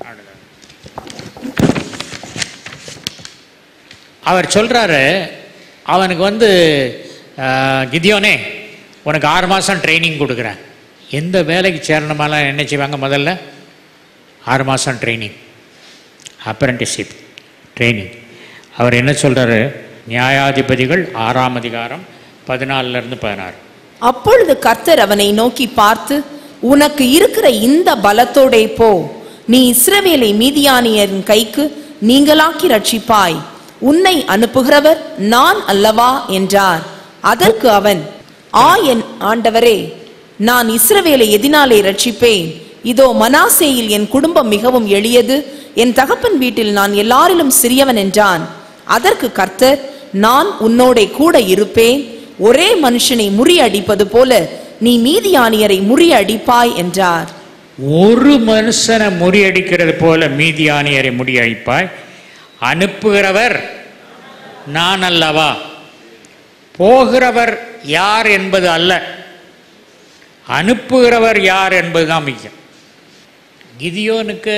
B: அவர் சொல்கிறாரு அவனுக்கு வந்து ஆஹ், கிதியோனே உனக்கு ஆறு மாதம் ட்ரைனிங் கொடுக்குறேன் எந்த வேலைக்கு சேரணுமாலாம் என்ன செய்வாங்க முதல்ல ஆறு மாதம் ட்ரைனிங் அப்ரண்டிஷிப் ட்ரைனிங் அவர் என்ன சொல்கிறாரு நியாயாதிபதிகள் ஆறாம் அதிகாரம் பதினாலிருந்து பதினாறு
C: அப்பொழுது கர்த்தர் அவனை நோக்கி பார்த்து உனக்கு இருக்கிற இந்த பலத்தோடே போ நீ இஸ்ரவேலை மீதியானியரின் கைக்கு நீங்களாக்கி ரட்சிப்பாய் உன்னை அனுப்புகிறவர் நான் அல்லவா என்றார் அதற்கு அவன் ஆ என் ஆண்டவரே நான் இஸ்ரவேலை எதினாலே ரட்சிப்பேன் இதோ மனாசேயில் என் குடும்பம் மிகவும் எளியது என் தகப்பன் வீட்டில் நான் எல்லாரிலும் சிறியவன் என்றான் அதற்கு கர்த்தர் நான் உன்னோடே கூட இருப்பேன் ஒரே மனுஷனை முறியடிப்பது போல நீ மீதியானியரை முறியடிப்பாய் என்றார்
B: ஒரு மனுஷனை முறியடிக்கிறது போல மீதியானியரை முறியடிப்பாய் அனுப்புகிறவர் நான் அல்லவா போகிறவர் யார் என்பது அல்ல அனுப்புகிறவர் யார் என்பதுதான் முக்கியம் கிதியோனுக்கு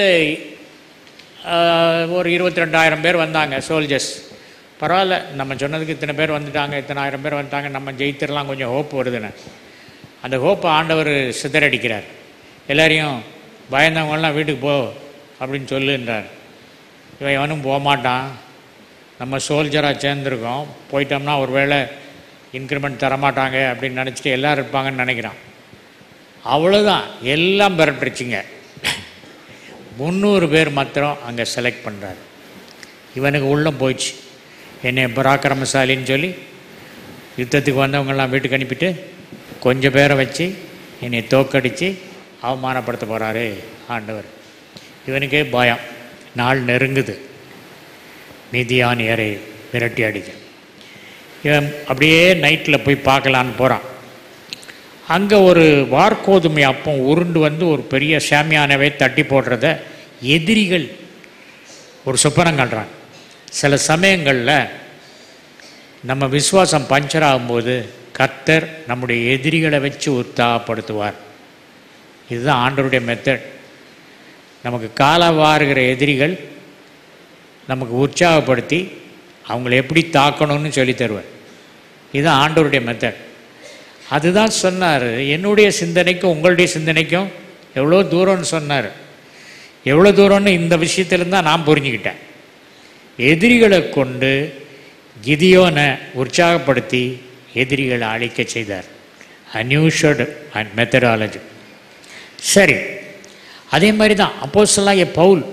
B: ஆஹ், ஒரு இருபத்தி ரெண்டாயிரம் பேர் வந்தாங்க சோல்ஜர்ஸ் பரவாயில்ல நம்ம சொன்னதுக்கு இத்தனை பேர் வந்துட்டாங்க இத்தனை ஆயிரம் பேர் வந்துட்டாங்க நம்ம ஜெயித்திரலாம் கொஞ்சம் ஹோப் வருதுன்னு அந்த ஹோப்பை ஆண்டவர் சிதறடிக்கிறார் எல்லாரையும் பயந்தவங்களாம் வீட்டுக்கு போ அப்படின்னு சொல்லுன்றார் இவன் எவனும் போக மாட்டான் நம்ம சோல்ஜராக சேர்ந்துருக்கோம் போயிட்டோம்னா ஒருவேளை இன்க்ரிமெண்ட் தரமாட்டாங்க அப்படின்னு நினச்சிட்டு எல்லோரும் இருப்பாங்கன்னு நினைக்கிறான் அவ்வளோதான் எல்லாம் பெறட்டுருச்சுங்க முந்நூறு பேர் மாத்திரம் அங்கே செலக்ட் பண்ணுறாரு இவனுக்கு உள்ளம் போயிடுச்சு என்னை பராக்கிரமசாலின்னு சொல்லி யுத்தத்துக்கு வந்தவங்கெல்லாம் வீட்டுக்கு அனுப்பிட்டு கொஞ்சம் பேரை வச்சு என்னை தோக்கடித்து அவமானப்படுத்த போகிறாரு ஆண்டவர் இவனுக்கே பயம் நாள் நெருங்குது மீதியானியரை விரட்டி அடிக்க இவன் அப்படியே நைட்டில் போய் பார்க்கலான்னு போகிறான் அங்கே ஒரு வார்கோதுமை அப்பம் உருண்டு வந்து ஒரு பெரிய சாமியானவை தட்டி போடுறத எதிரிகள் ஒரு சொப்பனம் கண்டுறாங்க சில சமயங்களில் நம்ம விசுவாசம் பஞ்சர் ஆகும்போது கர்த்தர் நம்முடைய எதிரிகளை வச்சு உற்சாகப்படுத்துவார் இதுதான் ஆண்டவருடைய மெத்தட் நமக்கு கால வாருகிற எதிரிகள் நமக்கு உற்சாகப்படுத்தி அவங்கள எப்படி தாக்கணும்னு சொல்லி தருவார் இதுதான் ஆண்டவருடைய மெத்தட் அதுதான் சொன்னார் என்னுடைய சிந்தனைக்கும் உங்களுடைய சிந்தனைக்கும் எவ்வளோ தூரம்னு சொன்னார் எவ்வளோ தூரம்னு இந்த விஷயத்திலிருந்து தான் நான் புரிஞ்சுக்கிட்டேன் எதிரிகளை கொண்டு கிதியோனை உற்சாகப்படுத்தி எதிரிகளை அழிக்க செய்தார் அன்யூஷர்டு அண்ட் மெத்தடாலஜி சரி அதே மாதிரி தான் அப்போஸ்தலனாகிய Paul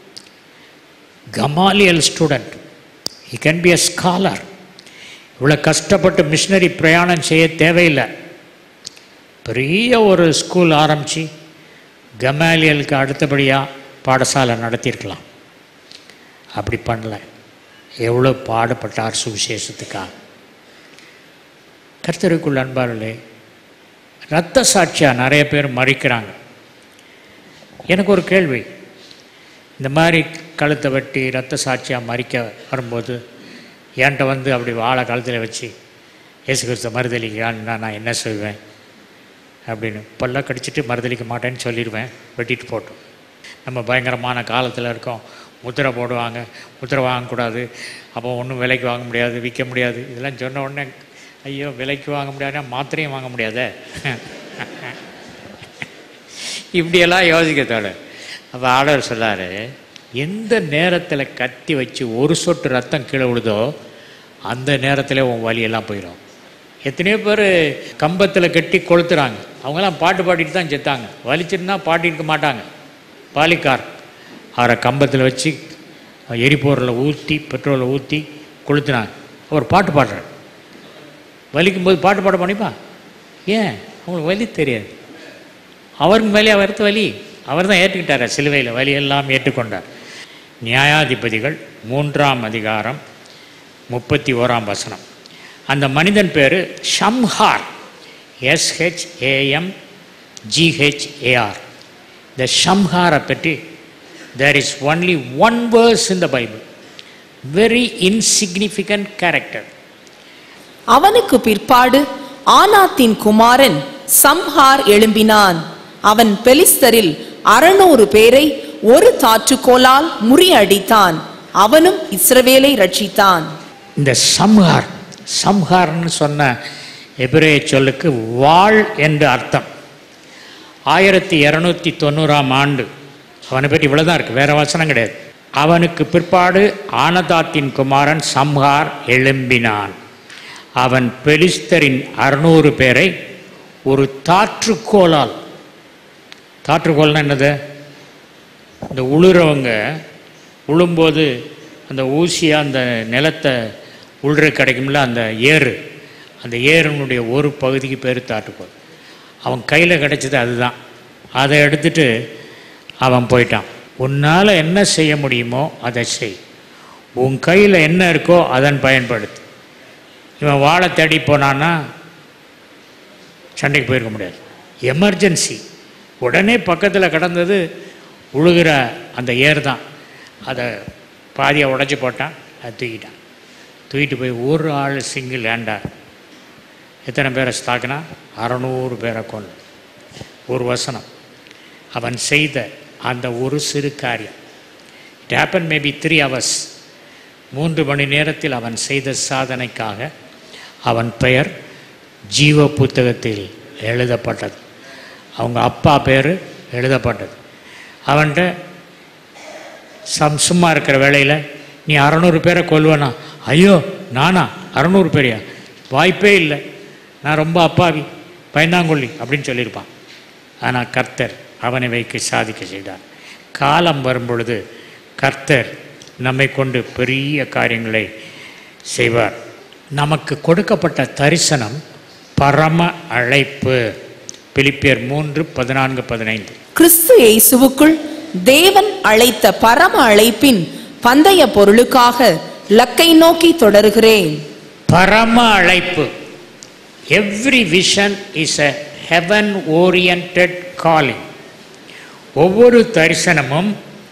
B: Gamaliel student he can be a scholar இவ்வளோ கஷ்டப்பட்டு மிஷினரி பிரயாணம் செய்ய தேவையில்லை பெரிய ஒரு ஸ்கூல் ஆரம்பித்து கமாலியலுக்கு அடுத்தபடியாக பாடசாலை நடத்தியிருக்கலாம் அப்படி பண்ணல எவ்வளோ பாடுபட்டார் சுவிசேஷத்துக்காக கர்த்தருக்குள் அன்பார்களே ரத்த சாட்சியாக நிறைய பேர் மறிக்கிறாங்க எனக்கு ஒரு கேள்வி இந்த மாதிரி கழுத்தை வெட்டி ரத்த சாட்சியாக மறிக்க வரும்போது என்கிட்ட வந்து அப்படி வாழை கழுத்தில் வச்சு இயேசு கிறிஸ்த மறுதளிக்கிறான்னா நான் என்ன செய்வேன் அப்படின்னு பல்ல கடிச்சிட்டு மறுதளிக்க மாட்டேன்னு சொல்லிடுவேன் வெட்டிட்டு போட்டோம் நம்ம பயங்கரமான காலத்தில் இருக்கோம் முத்திரை போடுவாங்க முத்திரை வாங்கக்கூடாது அப்போ ஒன்றும் விலைக்கு வாங்க முடியாது விற்க முடியாது இதெல்லாம் சொன்ன உடனே ஐயோ விலைக்கு வாங்க முடியாதுன்னா மாத்திரையும் வாங்க முடியாதே இப்படியெல்லாம் யோசிக்கத்தோட அப்போ ஆடவர் சொல்லார் எந்த நேரத்தில் கத்தி வச்சு ஒரு சொட்டு ரத்தம் கீழே விழுதோ அந்த நேரத்தில் உன் வலியெல்லாம் போயிடும் எத்தனையோ பேர் கம்பத்தில் கட்டி கொளுத்துறாங்க அவங்கெல்லாம் பாட்டு பாடிட்டு தான் செத்தாங்க வலிச்சிருந்தா பாடிருக்க மாட்டாங்க பாலிக்கார் அவரை கம்பத்தில் வச்சு எரிபொருளை ஊற்றி பெட்ரோலை ஊற்றி கொளுத்துனாங்க அவர் பாட்டு பாடுறார் வலிக்கும்போது பாட்டு பாட பண்ணிப்பா ஏன் அவங்களுக்கு வலி தெரியாது அவருக்கு மேலே அவருக்கு வலி அவர் தான் ஏற்றுக்கிட்டார் சிலுவையில் வலியெல்லாம் ஏற்றுக்கொண்டார் நியாயாதிபதிகள் மூன்றாம் அதிகாரம் முப்பத்தி ஓராம் வசனம் அந்த மனிதன் பேர் ஷம்ஹார் எஸ்ஹெச்ஏஎம் ஜிஹெச்ஏஆர் இந்த ஷம்ஹாரை பற்றி there is only one verse in the Bible very insignificant character
C: அவனுக்கு பிற்பாடு ஆனாத்தின் குமாரன் சம்ஹார் எழும்பினான் அவன் பெலிஸ்தரில் அறுநூறு பேரை ஒரு தாற்றுக்கோலால் முறியடித்தான் அவனும் இஸ்ரவேலை ரட்சித்தான்
B: இந்த சம்ஹார் சம்ஹார்னு சொன்ன எபிரேய சொல்லுக்கு வாள் என்று அர்த்தம் ஆயிரத்தி இரநூத்தி தொண்ணூறாம் ஆண்டு அவனை பற்றி இவ்வளோதான் இருக்குது வேற வசனம் கிடையாது அவனுக்கு பிற்பாடு ஆனதாத்தின் குமாரன் சம்ஹார் எழும்பினான் அவன் பெலிஸ்தரின் அறுநூறு பேரை ஒரு தாற்றுக்கோலால் தாற்றுக்கோல்னா என்னது இந்த உழுறவங்க உழும்போது அந்த ஊசியாக அந்த நிலத்தை உழுற கிடைக்கும்ல அந்த ஏறு அந்த ஏறுனுடைய ஒரு பகுதிக்கு பேர் தாட்டுக்கோல் அவன் கையில் கிடைச்சது அதுதான் அதை எடுத்துட்டு அவன் போயிட்டான் உன்னால் என்ன செய்ய முடியுமோ அதை செய் உன் கையில் என்ன இருக்கோ அதன் பயன்படுத்து இவன் வாழை தேடி போனான்னா சண்டைக்கு போயிருக்க முடியாது எமர்ஜென்சி உடனே பக்கத்தில் கடந்தது உழுகிற அந்த ஏர் தான் அதை பாதியை உடைச்சி போட்டான் அதை தூக்கிட்டான் தூக்கிட்டு போய் ஒரு ஆள் சிங்கிள் ஹேண்டா எத்தனை பேரை ஸ்தாக்கினா அறநூறு பேரை கொண்டு ஒரு வசனம் அவன் செய்த அந்த ஒரு சிறு காரியம் it happen maybe three hours மூன்று மணி நேரத்தில் அவன் செய்த சாதனைக்காக அவன் பெயர் ஜீவ புத்தகத்தில் எழுதப்பட்டது அவங்க அப்பா பேர் எழுதப்பட்டது அவன்கிட்ட சம் சும்மா இருக்கிற வேளையில் நீ அறநூறு பேரை கொல்வனா ஐயோ நானா அறநூறு பேரையா வாய்ப்பே இல்லை நான் ரொம்ப அப்பாவி பயந்தாங்கொல்லி அப்படின்னு சொல்லியிருப்பான் ஆனால் கர்த்தர் அவனை வைக்க சாதிக்க செய்தார் காலம் வரும் பொழுது கர்த்தர் நம்மை கொண்டு பெரிய காரியங்களை செய்வார் நமக்கு கொடுக்கப்பட்ட தரிசனம் பரம அழைப்பு பிலிப்பியர் மூன்று பதினான்கு பதினைந்து
C: கிறிஸ்து இயேசுவுக்குள் தேவன் அழைத்த பரம அழைப்பின் பந்தய பொருளுக்காக லக்கை நோக்கி தொடருகிறேன்
B: பரம அழைப்பு every vision is a heaven oriented calling ஒவ்வொரு தரிசனமும்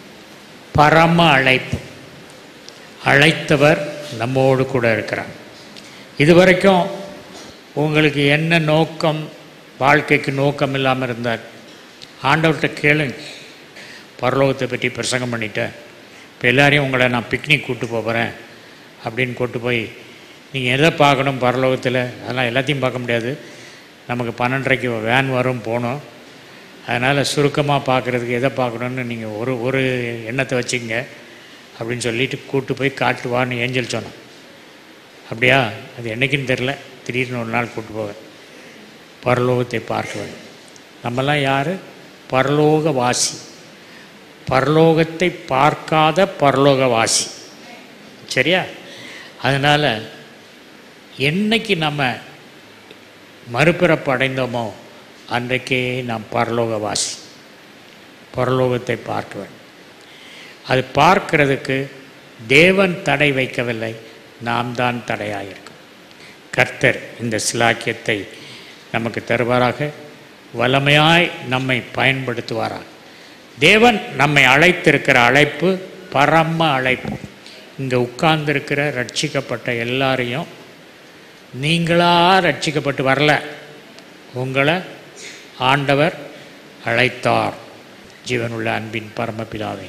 B: பரம அழைப்பு அழைத்தவர் நம்மோடு கூட இருக்கிறார் இதுவரைக்கும் உங்களுக்கு என்ன நோக்கம் வாழ்க்கைக்கு நோக்கம் இல்லாமல் இருந்தார் ஆண்டவர்கிட்ட கேளுங்க பரலோகத்தை பற்றி பிரசங்கம் பண்ணிட்டேன் இப்போ எல்லாரையும் உங்களை நான் பிக்னிக் கூட்டு போகிறேன் அப்படின்னு கூட்டு போய் நீங்கள் எதை பார்க்கணும் பரலோகத்தில் அதெல்லாம் எல்லாத்தையும் பார்க்க முடியாது நமக்கு பன்னெண்டரைக்கு வேன் வரும் போகணும் அதனால் சுருக்கமாக பார்க்குறதுக்கு எதை பார்க்கணுன்னு நீங்கள் ஒரு ஒரு எண்ணத்தை வச்சுங்க அப்படின்னு சொல்லிட்டு கூட்டு போய் காட்டுவான்னு ஏஞ்சல் சொன்னான் அப்படியா அது என்னைக்குன்னு தெரில திடீர்னு ஒரு நாள் கூட்டு போவேன் பரலோகத்தை பார்க்குவேன் நம்மெல்லாம் யார் பரலோகவாசி பரலோகத்தை பார்க்காத பரலோகவாசி சரியா அதனால் என்னைக்கு நம்ம மறுபிறப்பு அடைந்தோமோ அன்றைக்கே நாம் பரலோகவாசி பரலோகத்தை பார்க்குவேன் அது பார்க்கிறதுக்கு தேவன் தடை வைக்கவில்லை நாம் தான் தடையாயிருக்கோம் கர்த்தர் இந்த சிலாக்கியத்தை நமக்கு தருவாராக வல்லமையாய் நம்மை பயன்படுத்துவாராக தேவன் நம்மை அழைத்திருக்கிற அழைப்பு பரம அழைப்பு இங்கே உட்கார்ந்திருக்கிற ரட்சிக்கப்பட்ட எல்லாரையும் நீங்களா ரட்சிக்கப்பட்டு வரல உங்களை ஆண்டவர் அழைத்தார் ஜீவனுள்ள அன்பின் பரமபிதாவே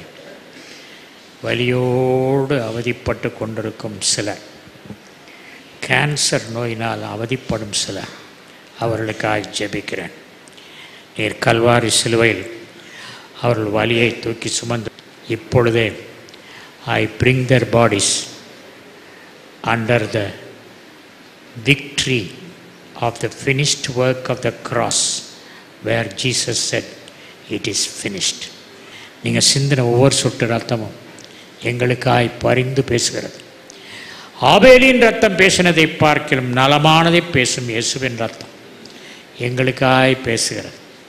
B: வலியோடு அவதிப்பட்டு கொண்டிருக்கும் சிலர் கேன்சர் நோயினால் அவதிப்படும் சிலர் அவர்களுக்காக ஜெபிக்கிறேன் நீர் கல்வாரி சிலுவையில் அவர்கள் வலியை தூக்கி சுமந்து இப்பொழுதே I bring their bodies under the victory of the finished work of the cross where Jesus said, It is finished. நீங்கள் சிந்தின ஒவ்வொரு சொட்டு ரத்தமும் எங்களுக்காய் பரிந்து பேசுகிறது ஆபேலின் ரத்தம் பேசினதை பார்க்கிலும் நலமானதை பேசும் இயேசுவின் ரத்தம் எங்களுக்காய் பேசுகிறது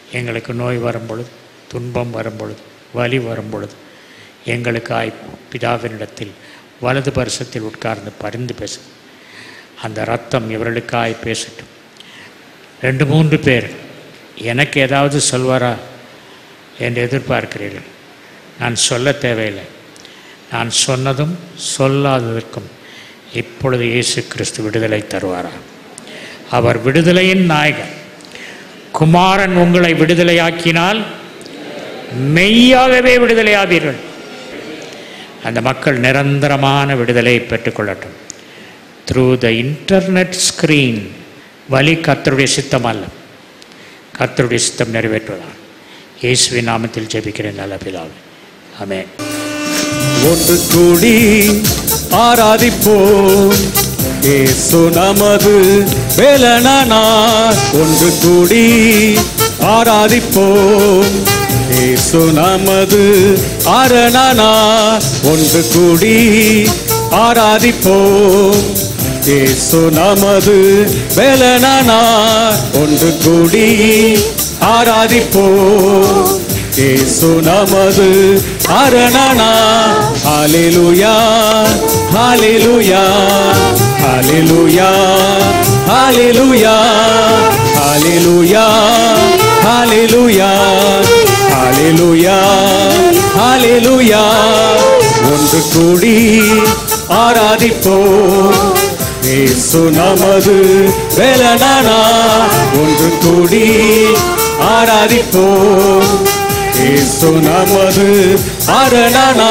B: எங்களுக்கு நோய் வரும் பொழுது துன்பம் வரும் பொழுது வலி வரும் பொழுது எங்களுக்காய் பிதாவினிடத்தில் வலது பரிசத்தில் உட்கார்ந்து பரிந்து பேசு அந்த ரத்தம் இவர்களுக்காய் பேசட்டும் ரெண்டு மூன்று பேர் எனக்கு ஏதாவது சொல்வாரா என்று எதிர்பார்க்கிறீர்கள் நான் சொல்ல தேவையில்லை நான் சொன்னதும் சொல்லாததற்கும் இப்பொழுது இயேசு கிறிஸ்து விடுதலை தருவாரா அவர் விடுதலையின் நாயகன் குமாரன் உங்களை விடுதலையாக்கினால் மெய்யாகவே விடுதலையாவீர்கள் அந்த மக்கள் நிரந்தரமான விடுதலையை பெற்றுக்கொள்ளட்டும் த்ரூ த இன்டர்நெட் ஸ்க்ரீன் வழி கர்த்தருடைய சித்தம் அல்ல கர்த்தருடைய சித்தம் நிறைவேற்றுவதான் இயேசுவின் நாமத்தில் ஜெபிக்கிறேன் நல்ல பிதாவே ஆமென்
D: ஒன்று கூடி ஆராதிப்போம் இயேசு நமது வேலனானார் ஒன்று கூடி ஆராதிப்போம் இயேசு நமது அரணனார் ஒன்று கூடி ஆராதிப்போம் இயேசு நமது வேலனானார் ஒன்று கூடி ஆராதிப்போம் இயேசு நமது அரணனா ஹalleluya ஹalleluya ஹalleluya ஹalleluya ஹalleluya ஹalleluya ஹalleluya ஹalleluya ஒன்று கூடி ஆராதிப்போம் இயேசு நமது வேலனானா ஒன்று கூடி ஆராதிப்போம் இயேசு நமது அரணனா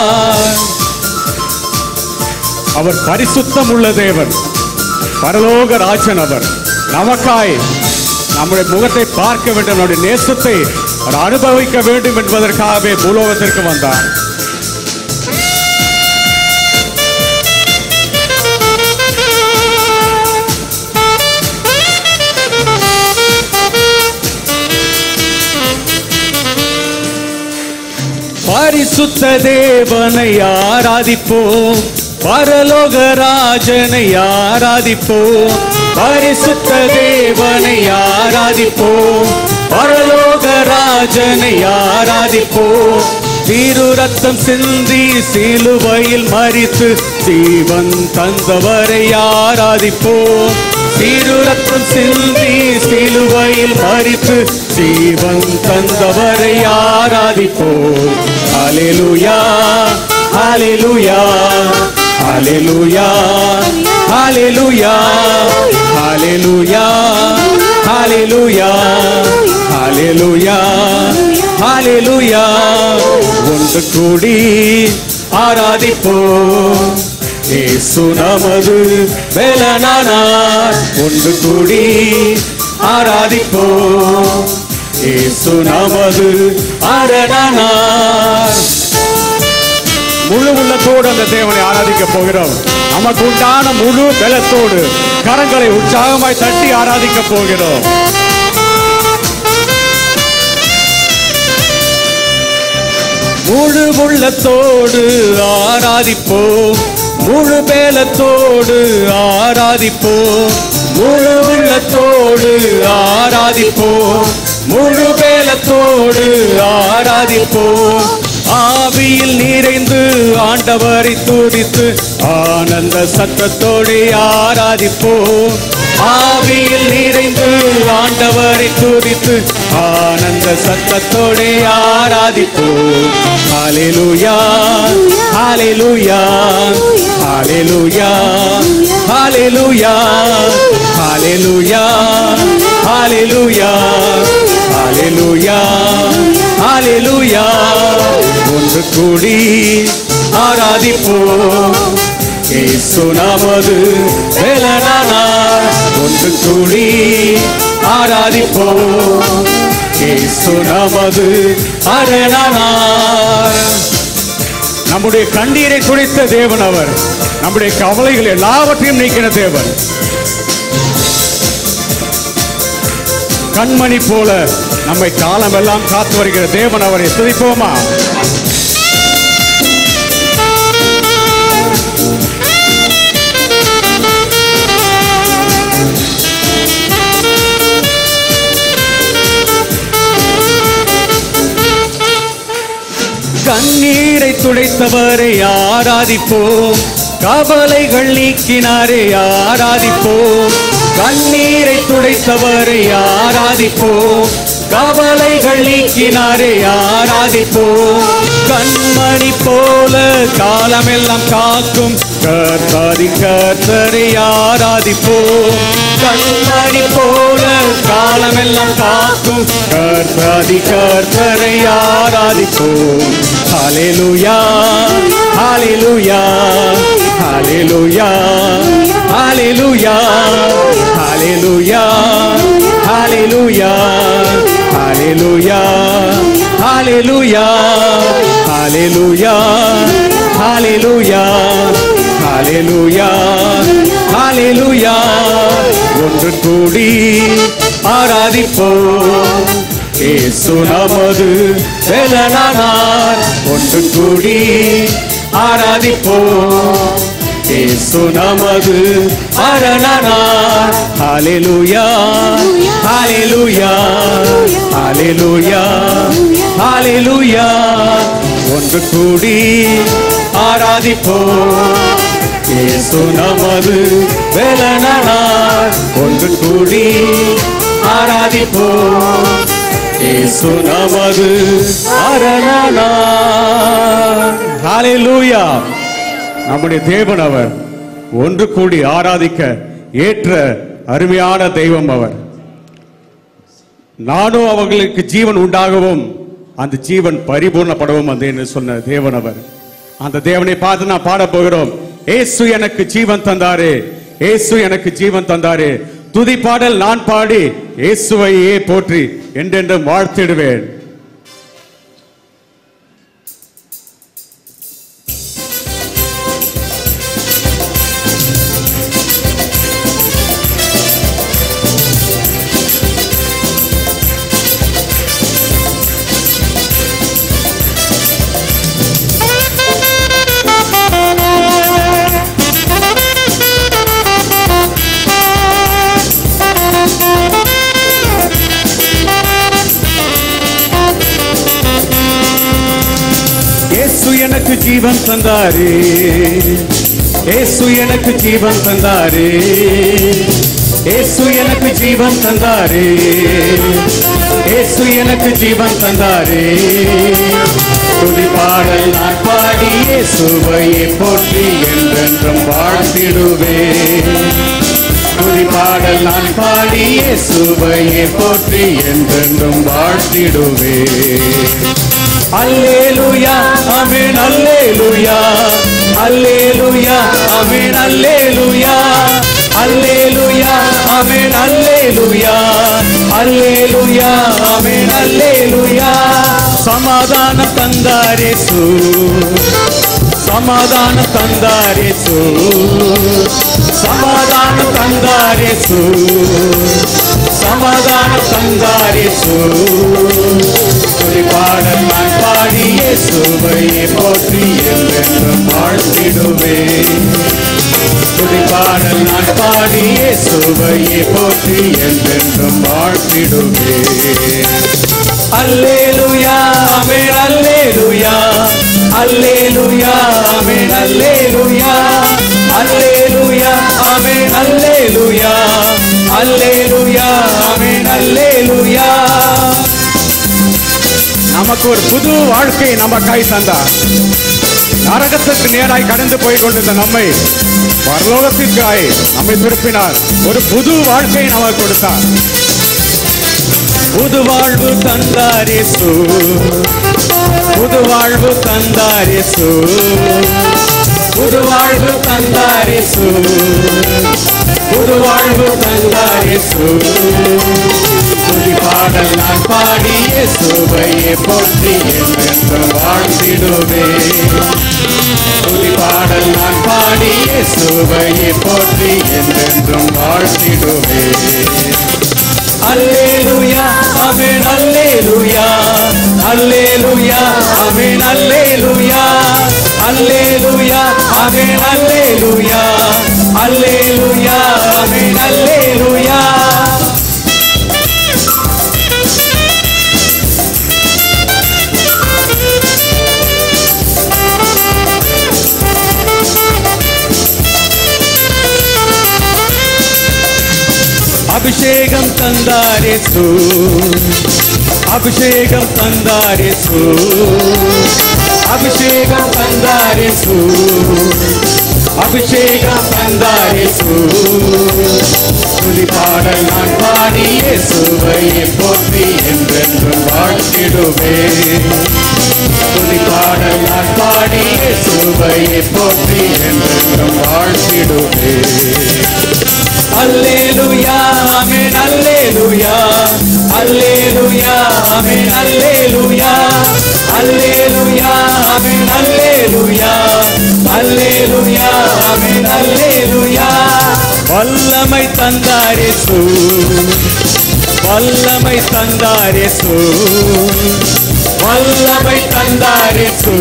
D: அவர் பரிசுத்தம் உள்ள தேவன் பரலோக ராஜன் அவர் நமக்காய் நம்முடைய முகத்தை பார்க்க வேண்டும் நம்முடைய நேசத்தை அவர் அனுபவிக்க வேண்டும் என்பதற்காகவே பூலோகத்திற்கு வந்தார் பரிசுத்த தேவனை ஆராதிப்போம் பரலோக ராஜனை ஆராதிப்போம் பரிசுத்த தேவனை ஆராதிப்போம் பரலோக ராஜனை ஆராதிப்போம் தீரு ரத்தம் சிந்தி சிலுவையில் மறித்து ஜீவன் தந்தவரை ஆராதிப்போம் தீரு ரத்தம் சிந்தி சிலுவையில் மறித்து ஜீவன் தந்தவரை ஆராதிப்போம் ஹalleluya ஹalleluya ஹalleluya ஹalleluya ஹalleluya ஹalleluya ஹalleluya ஹalleluya ஒன்று கூடி ஆராதிப்போம் இயேசு நமது வேலனானார் ஒன்று கூடி ஆராதிப்போம் இயேசு நமது அரணனார் முழு உள்ளத்தோடு அந்த தேவனை ஆராதிக்க போகிறோம் நமக்கு உண்டான முழு பலத்தோடு கரங்களை உற்சாகமாய் தட்டி ஆராதிக்க போகிறோம் முழு உள்ளத்தோடு ஆராதிப்போம் முழு பேலத்தோடு ஆராதிப்போம் முழு உள்ளத்தோடு ஆராதிப்போம் முழு பேலத்தோடு ஆராதிப்போம் ஆவியில் நிறைந்து ஆண்டவரை துதித்து ஆனந்த சத்தத்தோடு ஆராதிப்போம் ஆவியில் நிறைந்து ஆண்டவரை துதித்து ஆனந்த சத்தத்தோடு ஆராதிப்போம் ஹalleluya ஹalleluya ஹalleluya ஹalleluya ஹalleluya ஹalleluya ஹalleluya ஹalleluya ஒன்று கூடி ஆராதிப்போம் இயேசு நமது வேலனானார் ஒன்று கூடி ஆராதிப்போம் இயேசு நமது அரணனார் நம்முடைய கண்ணீரை துடைத்த தேவன் அவர் நம்முடைய கவலைகள் எல்லாவற்றையும் நீக்கின தேவன் கண்மணி போல நம்மை காலமெல்லாம் காத்து வருகிற தேவன் அவரை துதிப்போமா கண்ணீரை துடைத்தவரை ஆராதிப்போம் கவலைகள் நீக்கினாரே ஆராதிப்போம் கண்ணீரை துடைத்தவரை ஆராதிப்போம் கவலைகள் நீக்கினாரே ஆராதிப்போம் கண்மணி போல காலமெல்லாம் காக்கும் கர்த்தாதி கர்த்தரை ஆராதிப்போம் கண்மணி போல காலமெல்லாம் காக்கும் கர்த்தாதி கர்த்தரை ஆராதிப்போம் ஹalleluya ஹalleluya ஹalleluya ஹalleluya ஹalleluya ஹalleluya ஹalleluya ஹalleluya ஹalleluya ஹalleluya ஹalleluya ஹalleluya ஒன்று கூடி ஆராதிப்போம் இயேசு நமது வேலனானார் ஒன்று கூடி ஆராதிப்போம் இயேசு நமது அரணனார் ஹalleluya ஹalleluya ஹalleluya ஹalleluya ஒன்று கூடி ஆராதிப்போம் இயேசு நமது வேலனானார் ஒன்று கூடி ஆராதிப்போம் இயேசு நமது அரணனார் ஹalleluya நம்முடைய தேவன் அவர் ஒன்று கூடி ஆராதிக்க ஏற்ற அருமையான தெய்வம் அவர் நானும் அவர்களுக்கு ஜீவன் உண்டாகவும் அந்த ஜீவன் பரிபூர்ணப்படவும் அந்த என்று சொன்ன தேவன் அவர் அந்த தேவனை பார்த்து நான் பாட போகிறோம் ஏசு எனக்கு ஜீவன் தந்தாரே ஏசு எனக்கு ஜீவன் தந்தாரே துதி பாடல் நான் பாடி இயேசுவையே போற்றி என்றென்றும் வாழ்த்திடுவேன் இயேசு எனக்கு ஜீவன் தந்தாரே இயேசு எனக்கு ஜீவன் தந்தாரே இயேசு எனக்கு ஜீவன் தந்தாரே இயேசு எனக்கு ஜீவன் தந்தாரே துதி பாடல் நான் பாடி இயேசுவையே போற்றி என்றென்றும் வாழ்த்திடுவேன் துதி பாடல் நான் பாடி இயேசுவையே போற்றி என்றென்றும் வாழ்த்திடுவேன் அல்லேலூயா ஆமென் அல்லேலூயா அல்லேலூயா ஆமென் அல்லேலூயா அல்லேலூயா ஆமென் அல்லேலூயா அல்லேலூயா ஆமென் அல்லேலூயா சமாதானம் தந்தாரேசு சமாதானம் தந்தாரேசு சமாதானம் தந்தாரேசு சமாதானம் தந்தாரேசு துதி பாடல் நான் பாடி இயேசுவையே போற்றி என்றென்றும் வாழ்த்திடுவேன் துதி பாடல் நான் பாடி இயேசுவையே போற்றி என்றென்றும் வாழ்த்திடுவேன் அல்லேலூயா ஆமென் அல்லேலூயா அல்லேலூயா ஆமென் அல்லேலூயா அல்லேலூயா ஆமென் அல்லேலூயா அல்லேலூயா ஆமென் அல்லேலூயா நமக்கு ஒரு புது வாழ்க்கை நமக்காய் தந்தார் நரகத்திற்கு நேராய் கடந்து போய் கொண்டிருந்த நம்மை பரலோகத்திற்காய் நம்மை திருப்பினார் ஒரு புது வாழ்க்கையை நமக்கு கொடுத்தார் புது வாழ்வு தந்தாரேசு புது வாழ்வு தந்தாரேசு புது வாழ்வு தந்தாரேசு புது வாழ்வு தந்தாரேசு துதி பாடல் நான் பாடி இயேசுவையே போற்றி என்று வாழ்ந்திடுவேன் துதி பாடல் நான் பாடி இயேசுவையே போற்றி என்றென்றும் வாழ்த்திடுவேன் அல்லேலூயா ஆமென் அல்லேலூயா அல்லேலூயா ஆமென் அல்லேலூயா அல்லேலூயா ஆமென் அல்லேலூயா அல்லேலூயா ஆமென் அல்லேலூயா அபிஷேகம் தந்தாரேசு அபிஷேகம் தந்தாரேசு அபிஷேகம் தந்தாரேசு அபிஷேகம் தந்தாரேசு துதி பாடல் நான் பாடி இயேசுவையே போற்றி என்றென்றும் வாழ்த்திடுவேன் துதி பாடல் நான் பாடி இயேசுவையே போற்றி என்றென்றும் வாழ்த்திடுவேன் அல்லேலூயா ஆமென் அல்லேலூயா அல்லேலூயா ஆமென் அல்லேலூயா அல்லேலூயா ஆமென் அல்லேலூயா அல்லேலூயா ஆமென் அல்லேலூயா வல்லமை தந்தாரேசு வல்லமை தந்தாரேசு வல்லமை தந்தாரேசு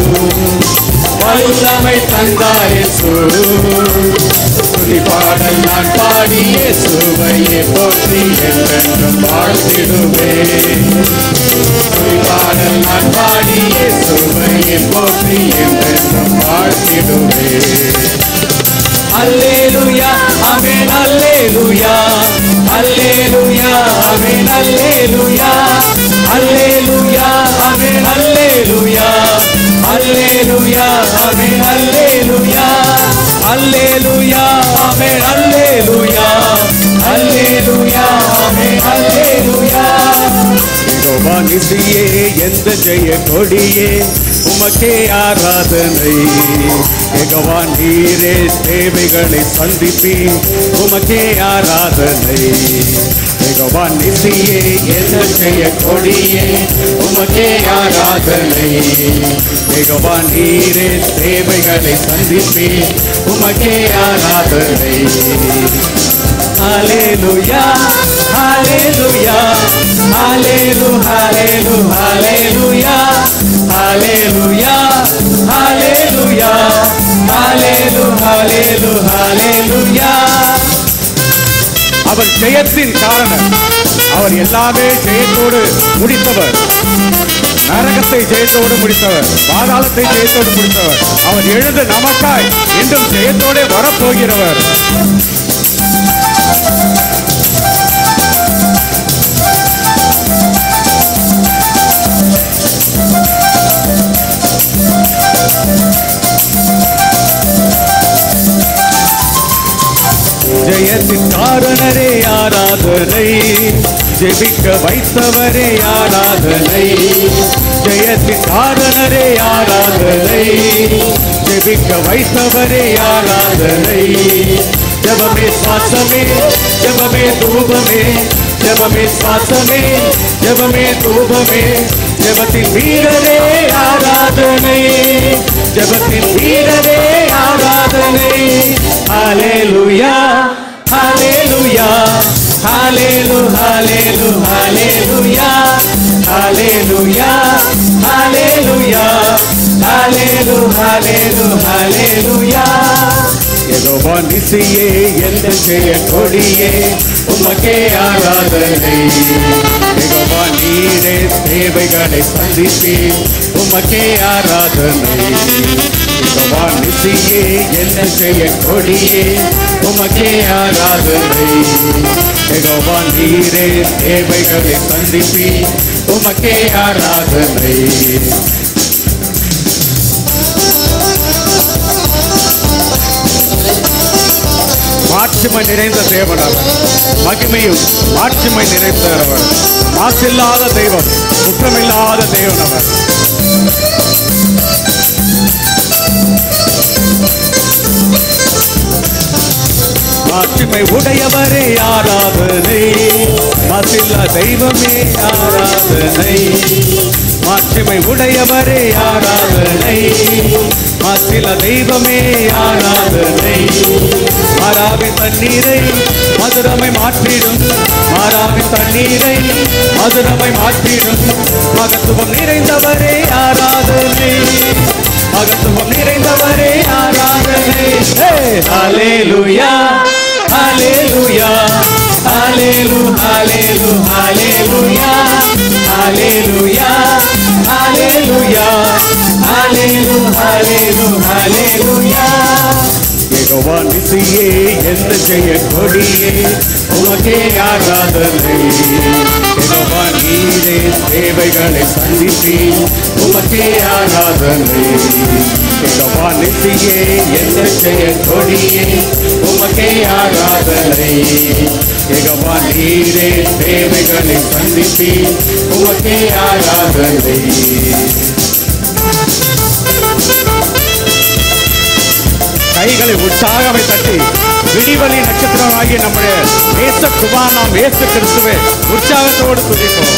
D: வல்லமை தந்தாரேசு துதி பாடல் நான் பாடி இயேசுவையே போற்றி என்றென்றும் வாழ்த்திடுவேன் துதி பாடல் நான் பாடி இயேசுவையே போற்றி என்றென்றும் வாழ்த்திடுவேன் அல்லேலூயா ஆமென் அல்லேலூயா அல்லேலூயா ஆமென் அல்லேலூயா அல்லேலூயா ஆமென் அல்லேலூயா அல்லேலூயா ஆமென் அல்லேலூயா அல்லேலூயா ஆமென் அல்லேலூயா அல்லேலூயா ஆமென் அல்லேலூயா யெகோவா நிதியே எந்த ஜெய கொடியே உமக்கே ஆராதனை யெகோவா நீரே தேவைகளை சந்திப்பி உமக்கே ஆராதனை யெகோவா நிதியே எந்த ஜெய கொடியே உமக்கே ஆராதனை யெகோவா நீரே தேவைகளை சந்திப்பி உமக்கே ஆராதனை Hallelujah, hallelujah, hallelujah, hallelujah, hallelujah, hallelujah, hallelujah, hallelujah, hallelujah. அவர் ஜெயத்தின் காரணம் அவர் எல்லாமே ஜெயத்தோடு முடித்தவர் நரகத்தை ஜெயத்தோடு முடித்தவர் பாதாளத்தை ஜெயத்தோடு முடித்தவர் அவர் எழுந்து நமக்காய் என்றும் ஜெயத்தோடு வரப்போகிறவர் ஜெயத்தின் காரணரே ஆராதனை ஜெபிக்க வைத்தவரே ஆராதனை ஜெயத்தின் காரணரே ஆராதனை ஜெபிக்க வைத்தவரே ஆராதனை ஜபமே சுவாசமே ஜபமே தூபமே ஜபமே சுவாசமே ஜபமே தூபமே ஜபத்தின் வீரரே ஆராதனை ஜபத்தின் வீரரே ஆராதனை ஹalleluya ஹalleluya ஹalleluya ஹalleluya ஹalleluya ஹalleluya ஹalleluya ஹalleluya ஹalleluya யெகோவா நிசியே எந்த ஜெய கொடியே உமக்கே ஆராதனை யெகோவா நீரே தேவைகளை சந்திப்பி உமக்கே ஆராதனை யெகோவா நிசியே எந்த ஜெய கொடியே உமக்கே ஆராதனை யெகோவா நீரே தேவைகளை சந்திப்பி உமக்கே ஆராதனை மாட்சிமை நிறைந்த தேவன் அவர் மகிமையும் மாட்சிமை நிறைந்தவர் மாசில்லாத தெய்வம் குற்றமில்லாத தெய்வன் அவர் மாட்சிமை உடையவரே ஆராதனை மாசில்லா தெய்வமே ஆராதனை மாட்சிமை உடையவரே ஆராதனை மாசில தெய்வமே ஆராதனை மாறாவின் தண்ணீரை மதுரமை மாற்றிடும் மாறாவின் தண்ணீரை மதுரமை மாற்றிடும் மகத்துவம் நிறைந்தவரே ஆராதனை மகத்துவம் நிறைந்தவரே ஆராதனை ஹalleluya ஹalleluya ஹalleluya ஹalleluya ஹalleluya ஹalleluya ஹalleluya ஹalleluya ஹalleluya யெகோவா நிசியே எந்த ஜெய கொடியே உமக்கே ஆராதனை யெகோவா நீரே தேவைகளை சந்திப்பி உமக்கே ஆராதனை யெகோவா நிசியே எந்த ஜெய கொடியே உமக்கே ஆராதனை யெகோவா நீரே தேவைகளை சந்திப்பி உமக்கே ஆராதனை கைகளை உற்சாகமை தட்டி விடிவெளி நட்சத்திரமாகிய நம்முடைய நேச குமாரம் இயேசு கிறிஸ்துவை உற்சாகத்தோடு துதிப்போம்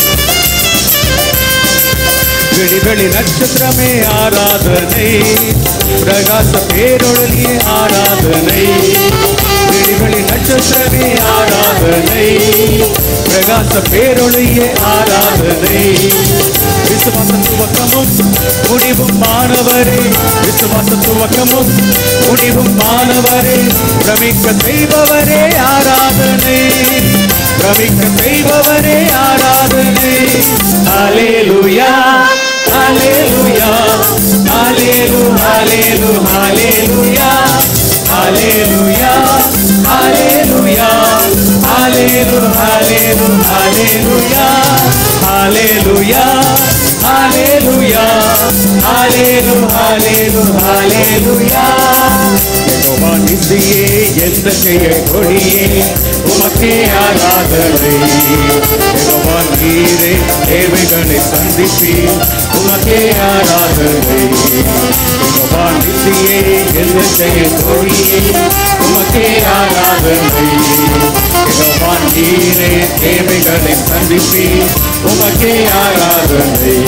D: விடிவெளி நட்சத்திரமே ஆராதனை பிரகாச பேரொழியே ஆராதனை விடிவெளி நட்சத்திரமே ஆராதனை பிரகாச பேரொழியே ஆராதனை விசுவாச துவக்கமும் முடிவும் மாணவரே விசுவாச துவக்கமும் முடிவும் மாணவரே பிரமிக்க செய்பவரே ஆராதனை பிரமிக்க செய்பவரே ஆராதனை ஹalleluya ஹalleluya ஹalleluya ஹalleluya ஹalleluya ஹalleluya ஹalleluya ஹalleluya ஹalleluya ஹalleluya ஹalleluya ஹalleluya யெகோவா நிசியே எந்த ஜெய கொடியே உமக்கே ஆராதனை யெகோவா நீரே தேவைகளை சந்திப்பி உமக்கே ஆராதனை யெகோவா நிசியே எந்த ஜெய கொடியே உமக்கே ஆராதனை யெகோவா நீரே தேவைகளை சந்திப்பி உமக்கே ஆராதனை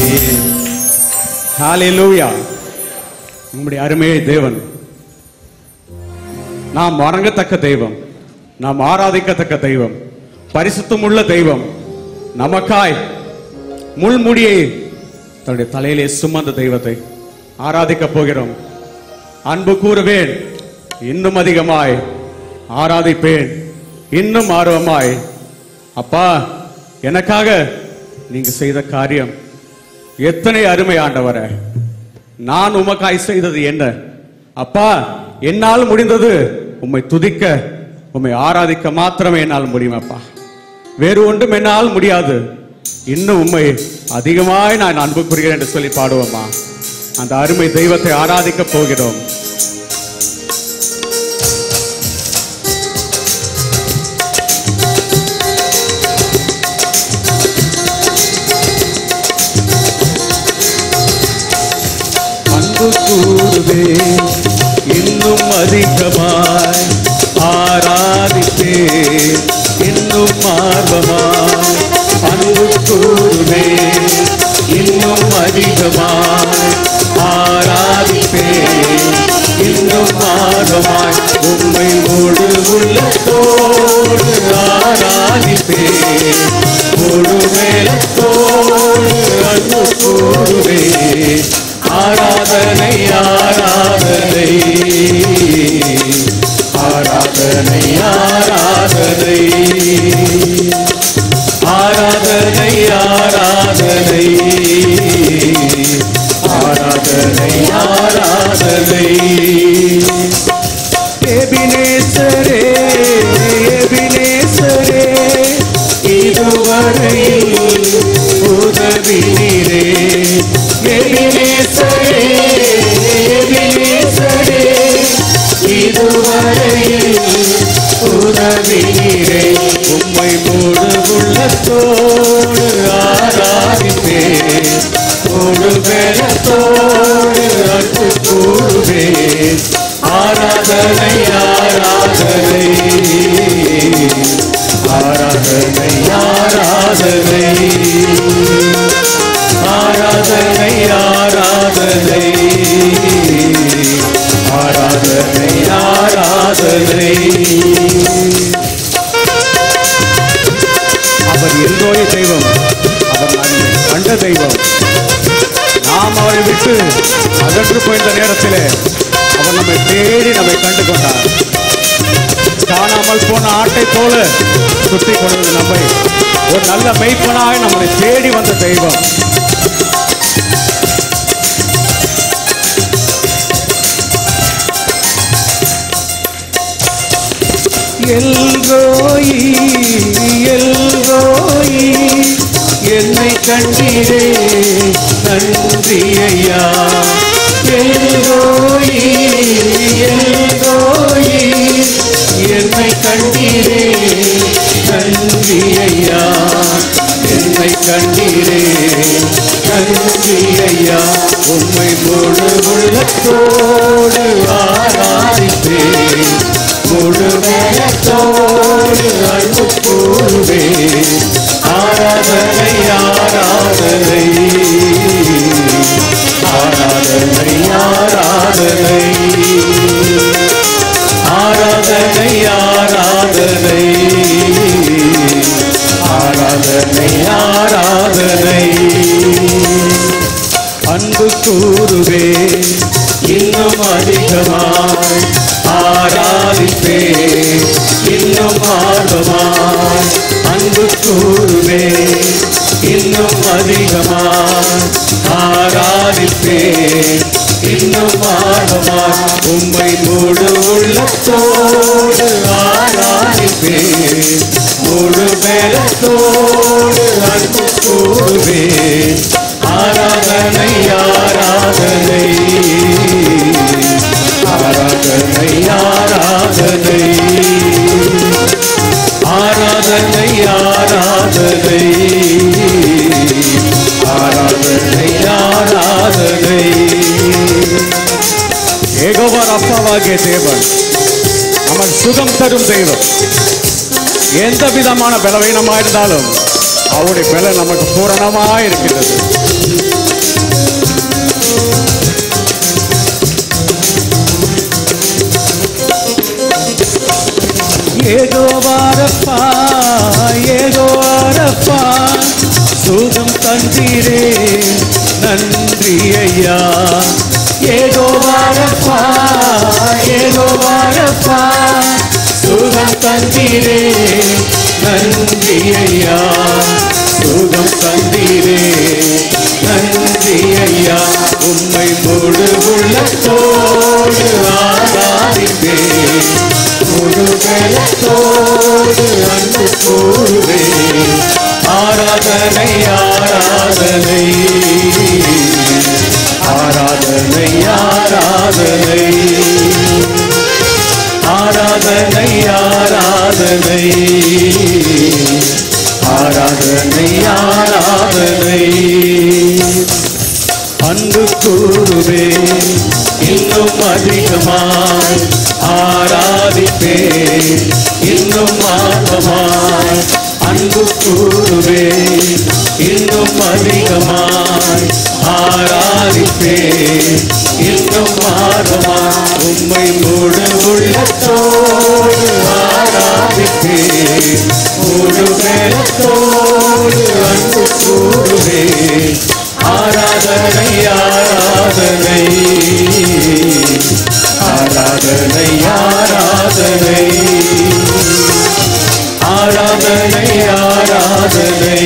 D: ஹalleluya உம்முடைய அருமையை தேவன் நாம் வணங்கத்தக்க தெய்வம் நாம் ஆராதிக்கத்தக்க தெய்வம் பரிசுத்தமுள்ள தெய்வம் நமக்காய் முள்முடியை தன்னுடைய தலையிலே சுமந்த தெய்வத்தை ஆராதிக்கப் போகிறோம் அன்பு கூறுவேன் இன்னும் அதிகமாய் ஆராதிப்பேன் இன்னும் ஆர்வமாய் அப்பா எனக்காக நீங்க செய்த காரியம் எத்தனை அருமை ஆண்டவரே நான் உமக்காய் செய்தது என்ன அப்பா என்னால் முடிந்தது உம்மை துதிக்க உம்மை ஆராதிக்க மாத்திரமே என்னால் முடியும் அப்பா வேறு ஒன்றும் என்னால் முடியாது இன்னும் உம்மை அதிகமாய் நான் அன்பு கூறுகிறேன் என்று சொல்லி பாடுவோமா அந்த அருமை தெய்வத்தை ஆராதிக்க போகிறோம் அன்பு கூறுவே இன்னும் அதிகமாய் ஆராதிப்பே இன்னும் ஆர்வமாய் அன்பு கூறுவே இன்னும் அதிகமாய் ஆராதிப்பே இன்னும் ஆர்வமாய் உண்மை முழு உள்ளத்தோடு ஆராதிப்பே முழு மேலத்தோடு அன்பு கூறுவே ஆராதனை ஆராதனை ஆராதனை ஆராதனை ஆராதனை ஆராதனை ஆராதனை ஆராதனை எபினேசரே எபினேசரே இதுவரையில் உதவினீரே எபினேசரே எபினேசரே இதுவரையில் உதவினீரே உம்மை முழு உள்ளத்தோடு ஆராதிப்பே முழு பெறத்தோடு அன்பு கூறுவே ஆராதனை ஆராதனை ஆராதனை ஆராதனை ஆராதனை ஆராதனை ஆராதனை ஆராதனை அவர் எல்லோய தெய்வம் அவர் நம்மை கண்ட தெய்வம் நாம் அவரை விட்டு அகன்று போயிருந்த நேரத்திலே அவர் நம்மை தேடி நம்மை கண்டு கொண்டார் காணாமல் போன ஆட்டை போல சுத்தி கொண்டது நம்மை ஒரு நல்ல மெய்ப்பனாய் நம்மளை தேடி வந்த தெய்வம் எல்ரோயி எல்ரோயி என்னை கண்டீரே நன்றி ஐயா எல்ரோயி எல்ரோயி என்னை கண்டீரே நன்றி ஐயா என்னை கண்டீரே நன்றி ஐயா உம்மை முழு உள்ளத்தோடு ஆராதிப்பேன் முழு நேரத்தோடு அன்பு கூறுவேன் ஆராதனை ஆராதனை ஆராதனை ஆராதனை ஆராதனை ஆராதனை ஆராதனை ஆராதனை அன்பு கூறுவே இன்னும் அதிகமாய் ஆராதிப்பே இன்னும் ஆர்வமாய் அன்பு கூறுவே இன்னும் அதிகமாய் ஆராதிப்பே இன்னும் ஆர்வமாய் உம்மை முழு உள்ளத்தோடு ஆராதிப்பே முழு பேரத்தோடு அன்பு கூறுவே ஆராதனை ஆராதனை ஆராதனை ஆராதனை ஆராதனை ஆராதனை ஆராதனை ஆராதனை ஏகோவார் அப்பாவாகிய தேவன் நமக்கு சுகம் தரும் தெய்வம் எந்த விதமான பலவீனமாக இருந்தாலும் அவருடைய பலன் நமக்கு பூரணமாக இருக்கிறது ஏதோ வாரப்பா ஏதோ வாரப்பா சுகம் தந்தீரே நன்றி ஐயா ஏதோ வாரப்பா ஏதோ வாரப்பா சுகம் தந்தீரே நன்றி ஐயா சுகம் தந்தீரே நன்றி ஐயா உம்மை முழு உள்ளத்தோடு ஆராதிப்பேன் முழு பலத்தோடு அன்பு கூறுவேன் ஆராதனை ஆராதனை ஆராதனை ஆராதனை ஆராதனை ஆராதனை ஆராதனை ஆராதனை அன்பு கூறுவே இன்னும் அதிகமாய் ஆராதிப்பே இன்னும் ஆர்வமாய் அன்பு கூறுவே இன்னும் அதிகமாய் ஆராதிப்பே இன்னும் ஆர்வமாய் உம்மை முழு உள்ளத்தோடு ஆராதிப்பே முழு மேலத்தோடு அன்பு கூறுவே ஆராதனை ஆராதனை ஆராதனை ஆராதனை ஆராதனை ஆராதனை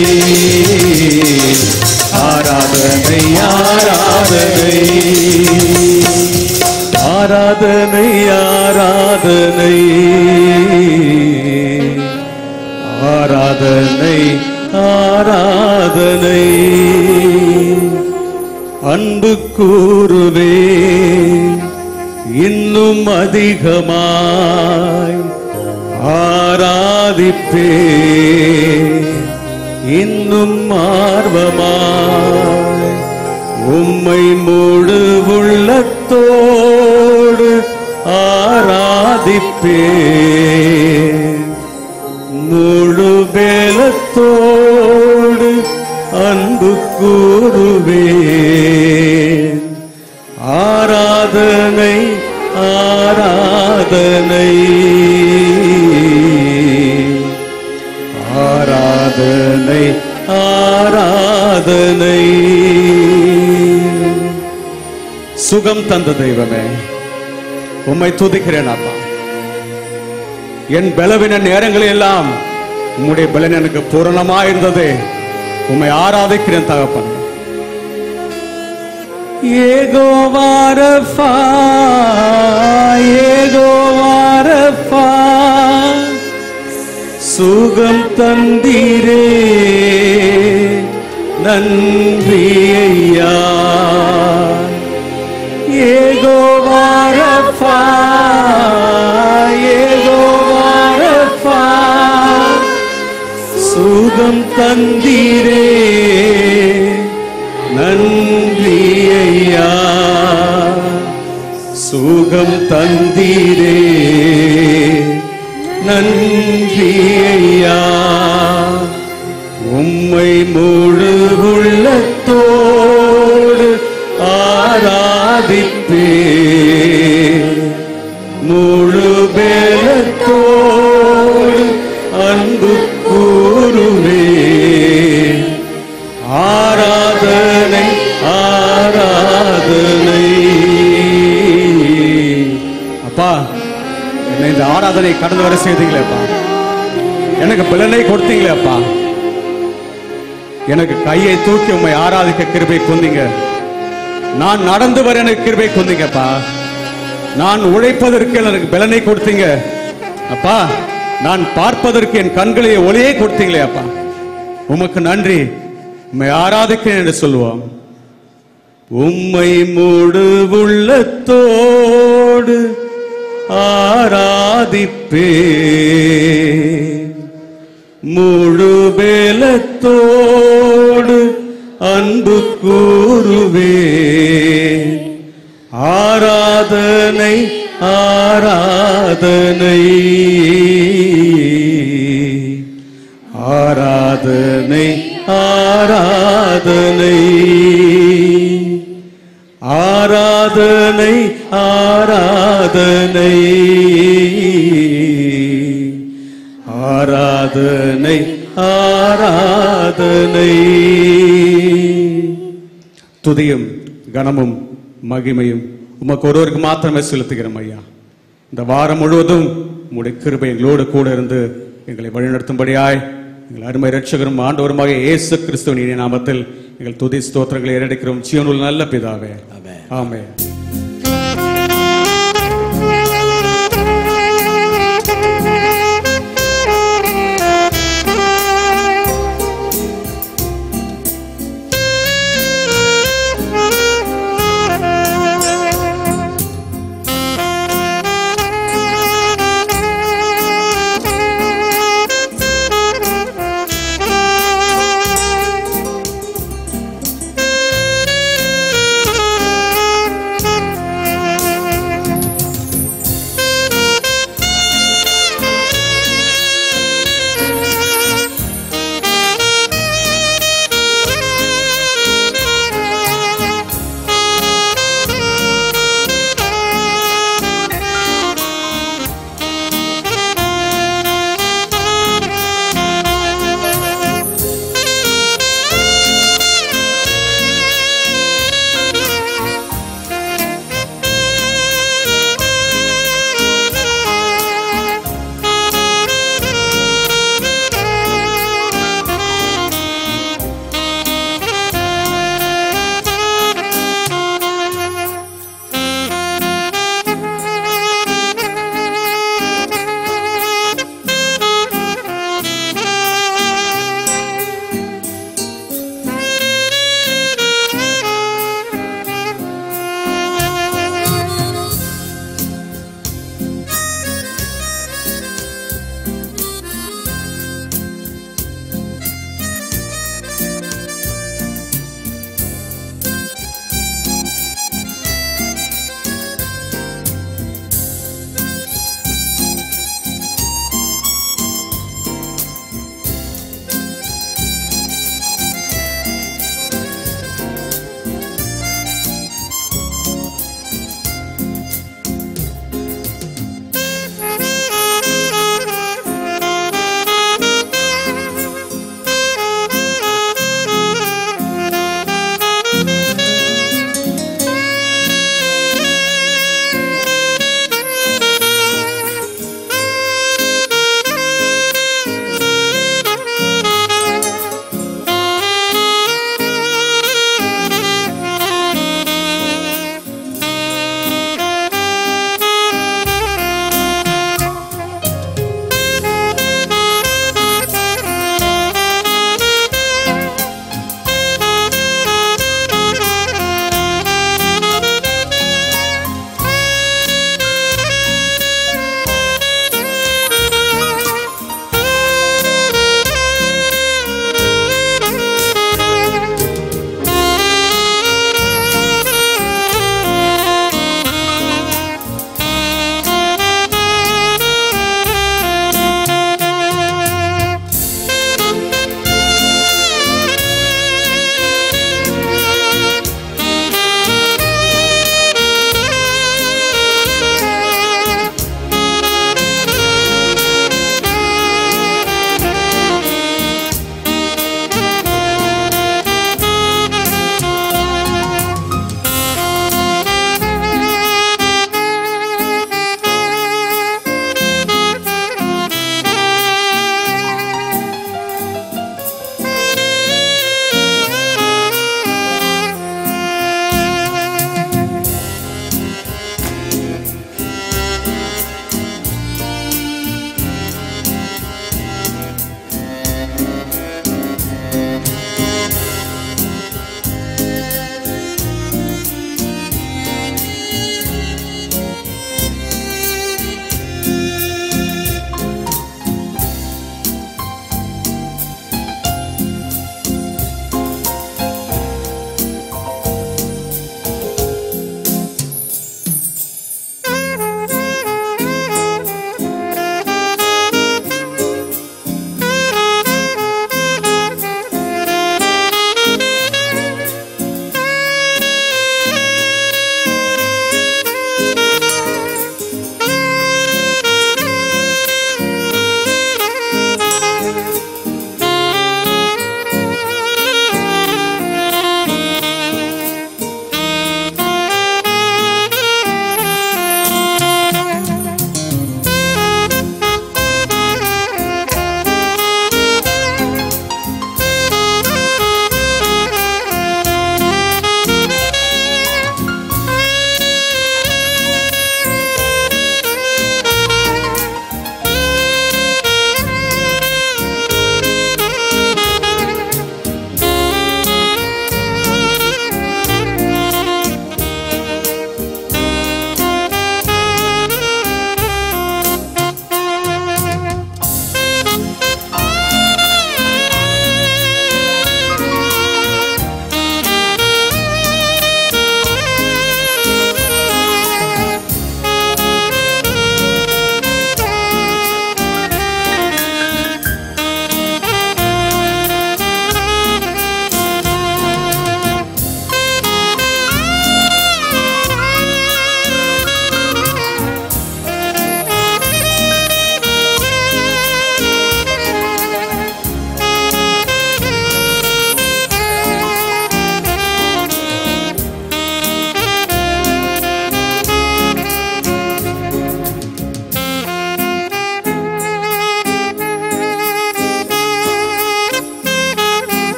D: ஆராதனை ஆராதனை ஆராதனை ஆராதனை ஆராதனை ஆராதனை அன்பு கூறுவே இன்னும் அதிகமாய் ஆராதிப்பே இன்னும் ஆர்வமாய் உம்மை முழு உள்ளத்தோடு ஆராதிப்பே முழு பேலத்தோடு அன்பு கூறுவேன் ஆராதனை ஆராதனை ஆராதனை ஆராதனை சுகம் தந்த தெய்வமே உம்மை துதிக்கிறேன் அப்பா என் பலவீன நேரங்களில் எல்லாம் உம்முடைய பலன் எனக்கு பூரணமா இருந்தது உம்மை ஆராதிக்கிறேன் தகப்பன் ஏகோ வாரஃபா ஏகோ வாரஃபா சுகம் தந்தீரே நன்றி ஐயா ஏகோவாரப்பா ஏகோவாரப்பா சுகம் தந்தீரே நன்றி ஐயா சுகம் தந்தீரே நன்றி ஐயா உம்மை முழு உள்ளத்தோடு ஆராதிப்பே முழு பேலத்தோடு அன்பு கூறுவே ஆராதனை ஆராதனை அப்பா என்னை இந்த ஆராதனை கடந்து வர செய்தீங்களேப்பா எனக்கு பலனை கொடுத்தீங்களேப்பா எனக்கு கையை தூக்கி உம்மை ஆராதிக்க கிருபை கொந்தீங்க நான் நடந்து வர எனக்கு கிருபை கொந்தீங்கப்பா நான் உழைப்பதற்கு எனக்கு பலனை கொடுத்தீங்க அப்பா நான் பார்ப்பதற்கு என் கண்களை ஒளியை கொடுத்தீங்களே அப்பா உமக்கு நன்றி உம்மை ஆராதிக்கிறேன் என்று சொல்லுவோம் உம்மை மூடு உள்ளத்தோடு ஆராதிப்பே முழு பேலத்தோடு அன்பு கூறுவே ஆராதனை ஆராதனை ஆராதனை ஆராதனை ஆராதனை ஆராதனை ஆராதனை ஆராதனை துதியும் கனமும் மகிமையும் உமக்கு ஒருவருக்கு மாத்திரமே செலுத்துகிறோம் ஐயா இந்த வாரம் முழுவதும் உங்களுடைய கிருபை எங்களோடு கூட இருந்து எங்களை வழிநடத்தும்படியாய் எங்கள் அருமை ரட்சகரும் ஆண்டவருமாக இயேசு கிறிஸ்துவின் இனிய நாமத்தில் எங்கள் துதி ஸ்தோத்திரங்களை ஏறெடுக்கிறோம் ஜீவனுள்ள நல்ல பிதாவே
A: ஆமென்.
D: ஆமென்
E: Thank you.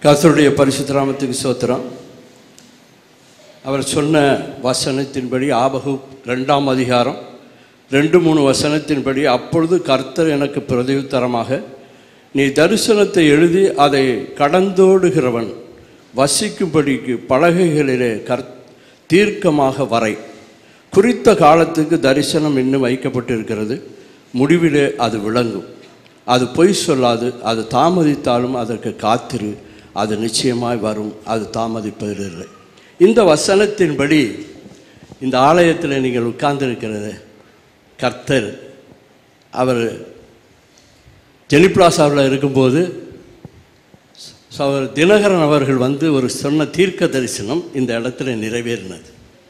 E: கர்த்தருடைய பரிசுத்த நாமத்துக்கு சோத்திரம் அவர் சொன்ன வசனத்தின்படி ஆபகு ரெண்டாம் அதிகாரம் ரெண்டு மூணு வசனத்தின்படி அப்பொழுது கர்த்தர் எனக்கு பிரதியுத்தரமாக நீ தரிசனத்தை எழுதி அதை கடந்தோடுகிறவன் வசிக்கும்படிக்கு பலகைகளிலே கர் தீர்க்கமாக வரை குறித்த காலத்துக்கு தரிசனம் இன்னும் வைக்கப்பட்டிருக்கிறது முடிவிலே அது விளங்கும் அது பொய் சொல்லாது அது தாமதித்தாலும் அதற்கு காத்திரு அது நிச்சயமாய் வரும் அது தாமதிப்பதில்லை இந்த வசனத்தின்படி இந்த ஆலயத்தில் நீங்கள் உட்கார்ந்திருக்கிறது கர்த்தர் அவர் டெலிபிளாசாவில் இருக்கும்போது சவர் தினகரன் அவர்கள் வந்து ஒரு சொன்ன தீர்க்க தரிசனம் இந்த இடத்துல நிறைவேறினது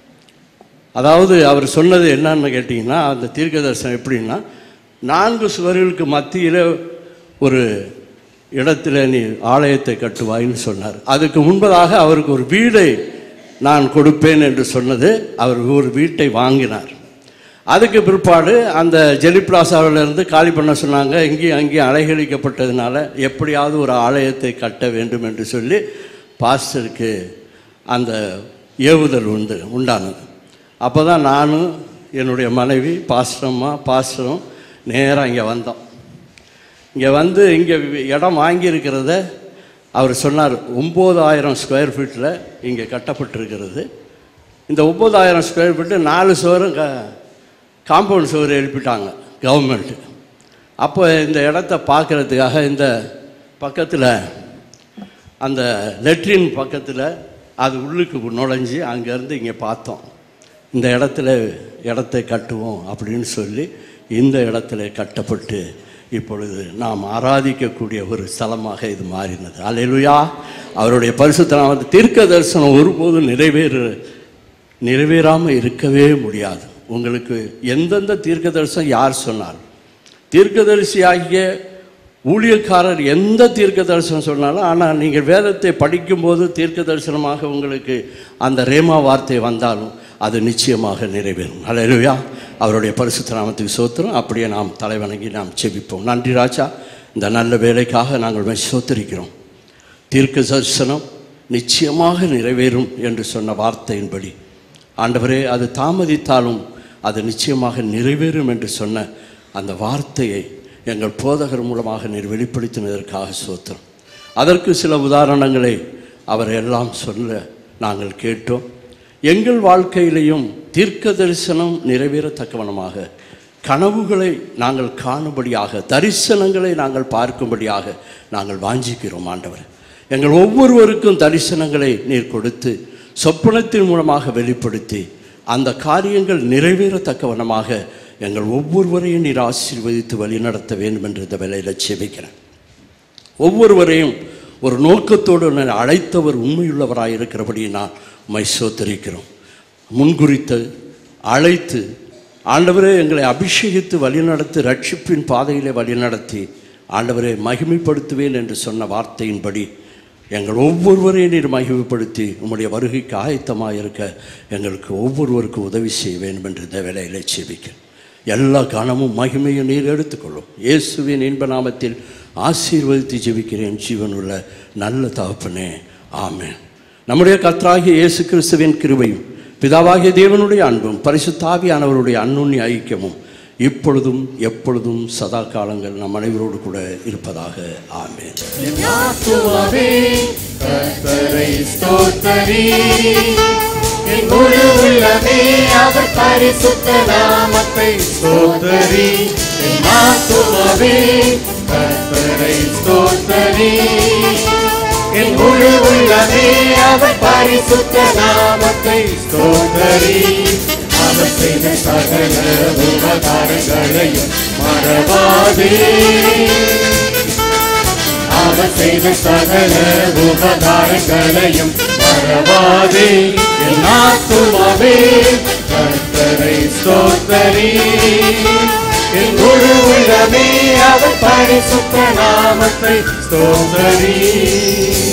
E: அதாவது அவர் சொன்னது என்னன்னு கேட்டிங்கன்னா அந்த தீர்க்க தரிசனம் எப்படின்னா நான்கு சுவர்களுக்கு மத்தியில் ஒரு இடத்துல நீ ஆலயத்தை கட்டுவாயின்னு சொன்னார் அதுக்கு முன்பதாக அவருக்கு ஒரு வீடை நான் கொடுப்பேன் என்று சொன்னது அவர் ஒரு வீட்டை வாங்கினார் அதுக்கு பிற்பாடு அந்த ஜெலி பிளாசாவிலிருந்து காலி பண்ண சொன்னாங்க இங்கேயும் அங்கேயும் அலைகழிக்கப்பட்டதுனால எப்படியாவது ஒரு ஆலயத்தை கட்ட வேண்டும் என்று சொல்லி பாஸ்டருக்கு அந்த ஏவுதல் உண்டு உண்டானது அப்போ தான் நானும் என்னுடைய மனைவி பாஸ்டரம்மா பாஸ்டரும் நேராக இங்கே வந்தோம் இங்கே வந்து இங்கே இடம் வாங்கியிருக்கிறத அவர் சொன்னார் ஒம்பதாயிரம் ஸ்கொயர் ஃபீட்டில் இங்கே கட்டப்பட்டிருக்கிறது இந்த ஒம்பதாயிரம் ஸ்கொயர் ஃபீட்டு நாலு சுவரும் க காம்பவுண்ட் சுவர் எழுப்பிட்டாங்க கவர்மெண்ட்டு அப்போ இந்த இடத்த பார்க்குறதுக்காக இந்த பக்கத்தில் அந்த லெட்ரின் பக்கத்தில் அது உள்ளுக்கு நுழைஞ்சு அங்கேருந்து இங்கே பார்த்தோம் இந்த இடத்துல இடத்தை கட்டுவோம் அப்படின்னு சொல்லி இந்த இடத்துல கட்டப்பட்டு இப்பொழுது நாம் ஆராதிக்கக்கூடிய ஒரு ஸ்தலமாக இது மாறினது அல்லேலூயா அவருடைய பரிசுத்த நாமத்தை தீர்க்க தரிசனம் ஒருபோதும் நிறைவேறு நிறைவேறாமல் இருக்கவே முடியாது உங்களுக்கு எந்தெந்த தீர்க்க தரிசனம் யார் சொன்னார் தீர்க்கதரிசியாகிய ஊழியக்காரர் எந்த தீர்க்க தரிசனம் சொன்னாலும் ஆனால் நீங்கள் வேதத்தை படிக்கும்போது தீர்க்க தரிசனமாக உங்களுக்கு அந்த ரேமா வார்த்தை வந்தாலும் அது நிச்சயமாக நிறைவேறும் அல்லேலூயா அவருடைய பரிசுத்த நாமத்துக்கு சோத்திரம் அப்படியே நாம் தலைவணங்கி நாம் செபிப்போம் நன்றி ராஜா இந்த நல்ல வேலைக்காக நாங்கள் உம்மை சோத்திரிக்கிறோம் தீர்க்க தரிசனம் நிச்சயமாக நிறைவேறும் என்று சொன்ன வார்த்தையின்படி ஆண்டவரே அது தாமதித்தாலும் அது நிச்சயமாக நிறைவேறும் என்று சொன்ன அந்த வார்த்தையை எங்கள் போதகர் மூலமாக நீர் வெளிப்படுத்தினதற்காக சோத்திரம் அதற்கு சில உதாரணங்களை அவர் எல்லாம் சொல்ல நாங்கள் கேட்டோம் எங்கள் வாழ்க்கையிலையும் தீர்க்க தரிசனம் நிறைவேறத்தக்கவனமாக கனவுகளை நாங்கள் காணும்படியாக தரிசனங்களை நாங்கள் பார்க்கும்படியாக நாங்கள் வாஞ்சிக்கிறோம் ஆண்டவர் எங்கள் ஒவ்வொருவருக்கும் தரிசனங்களை நீர் கொடுத்து சொப்பனத்தின் மூலமாக வெளிப்படுத்தி அந்த காரியங்கள் நிறைவேறத்தக்கவனமாக எங்கள் ஒவ்வொருவரையும் நீர் ஆசீர்வதித்து வழிநடத்த வேண்டும் என்று இந்த வேலையில் செபிக்கிறேன் ஒவ்வொருவரையும் ஒரு நோக்கத்தோடு நான் அழைத்தவர் உண்மையுள்ளவராக இருக்கிறபடி நான் உம்மை சோத்தரிக்கிறோம் முன்குறித்து அழைத்து ஆண்டவரே எங்களை அபிஷேகித்து வழிநடத்தி ரட்சிப்பின் பாதையிலே வழிநடத்தி ஆண்டவரை மகிமைப்படுத்துவேன் என்று சொன்ன வார்த்தையின்படி எங்கள் ஒவ்வொருவரையும் நீர் மகிமைப்படுத்தி உம்முடைய வருகைக்கு ஆயத்தமாக இருக்க எங்களுக்கு ஒவ்வொருவருக்கும் உதவி செய்ய வேண்டும் என்று இந்த வேலையிலே செபிக்கிறேன் எல்லா கனமும் மகிமையும் நீர் எடுத்துக்கொள்ளும் இயேசுவின் இன்ப நாமத்தில் ஆசீர்வதித்து ஜெபிக்கிறேன் ஜீவனுள்ள நல்ல தகப்பனே ஆமென் நம்முடைய கர்த்தராகிய இயேசு கிறிஸ்துவின் கிருபையும் பிதாவாகிய தேவனுடைய அன்பும் பரிசுத்தாவியானவருடைய அன்னுண்ணி ஐக்கியமும் இப்பொழுதும் எப்பொழுதும் சதா காலங்கள் நம் அனைவரோடு கூட இருப்பதாக ஆமென்
F: ஆத்துமாவே கர்த்தரை ஸ்தோத்தரி என் முழு உள்ளமே அவர் பரிசுத்த நாமத்தை ஸ்தோத்தரி என் ஆத்துமாவே கர்த்தரை ஸ்தோத்தரி என் முழு உள்ளமே அவர் பரிசுத்த நாமத்தை ஸ்தோத்தரி அவர் செய்த சகல உபகாரங்களையும் மறவாதே அவர் செய்த சகல உபகாரங்களையும் மறவாதே என் ஆத்துமாவே கர்த்தரை ஸ்தோத்தரி என் முழு உள்ளமே அவர் பரிசுத்த நாமத்தை ஸ்தோத்தரி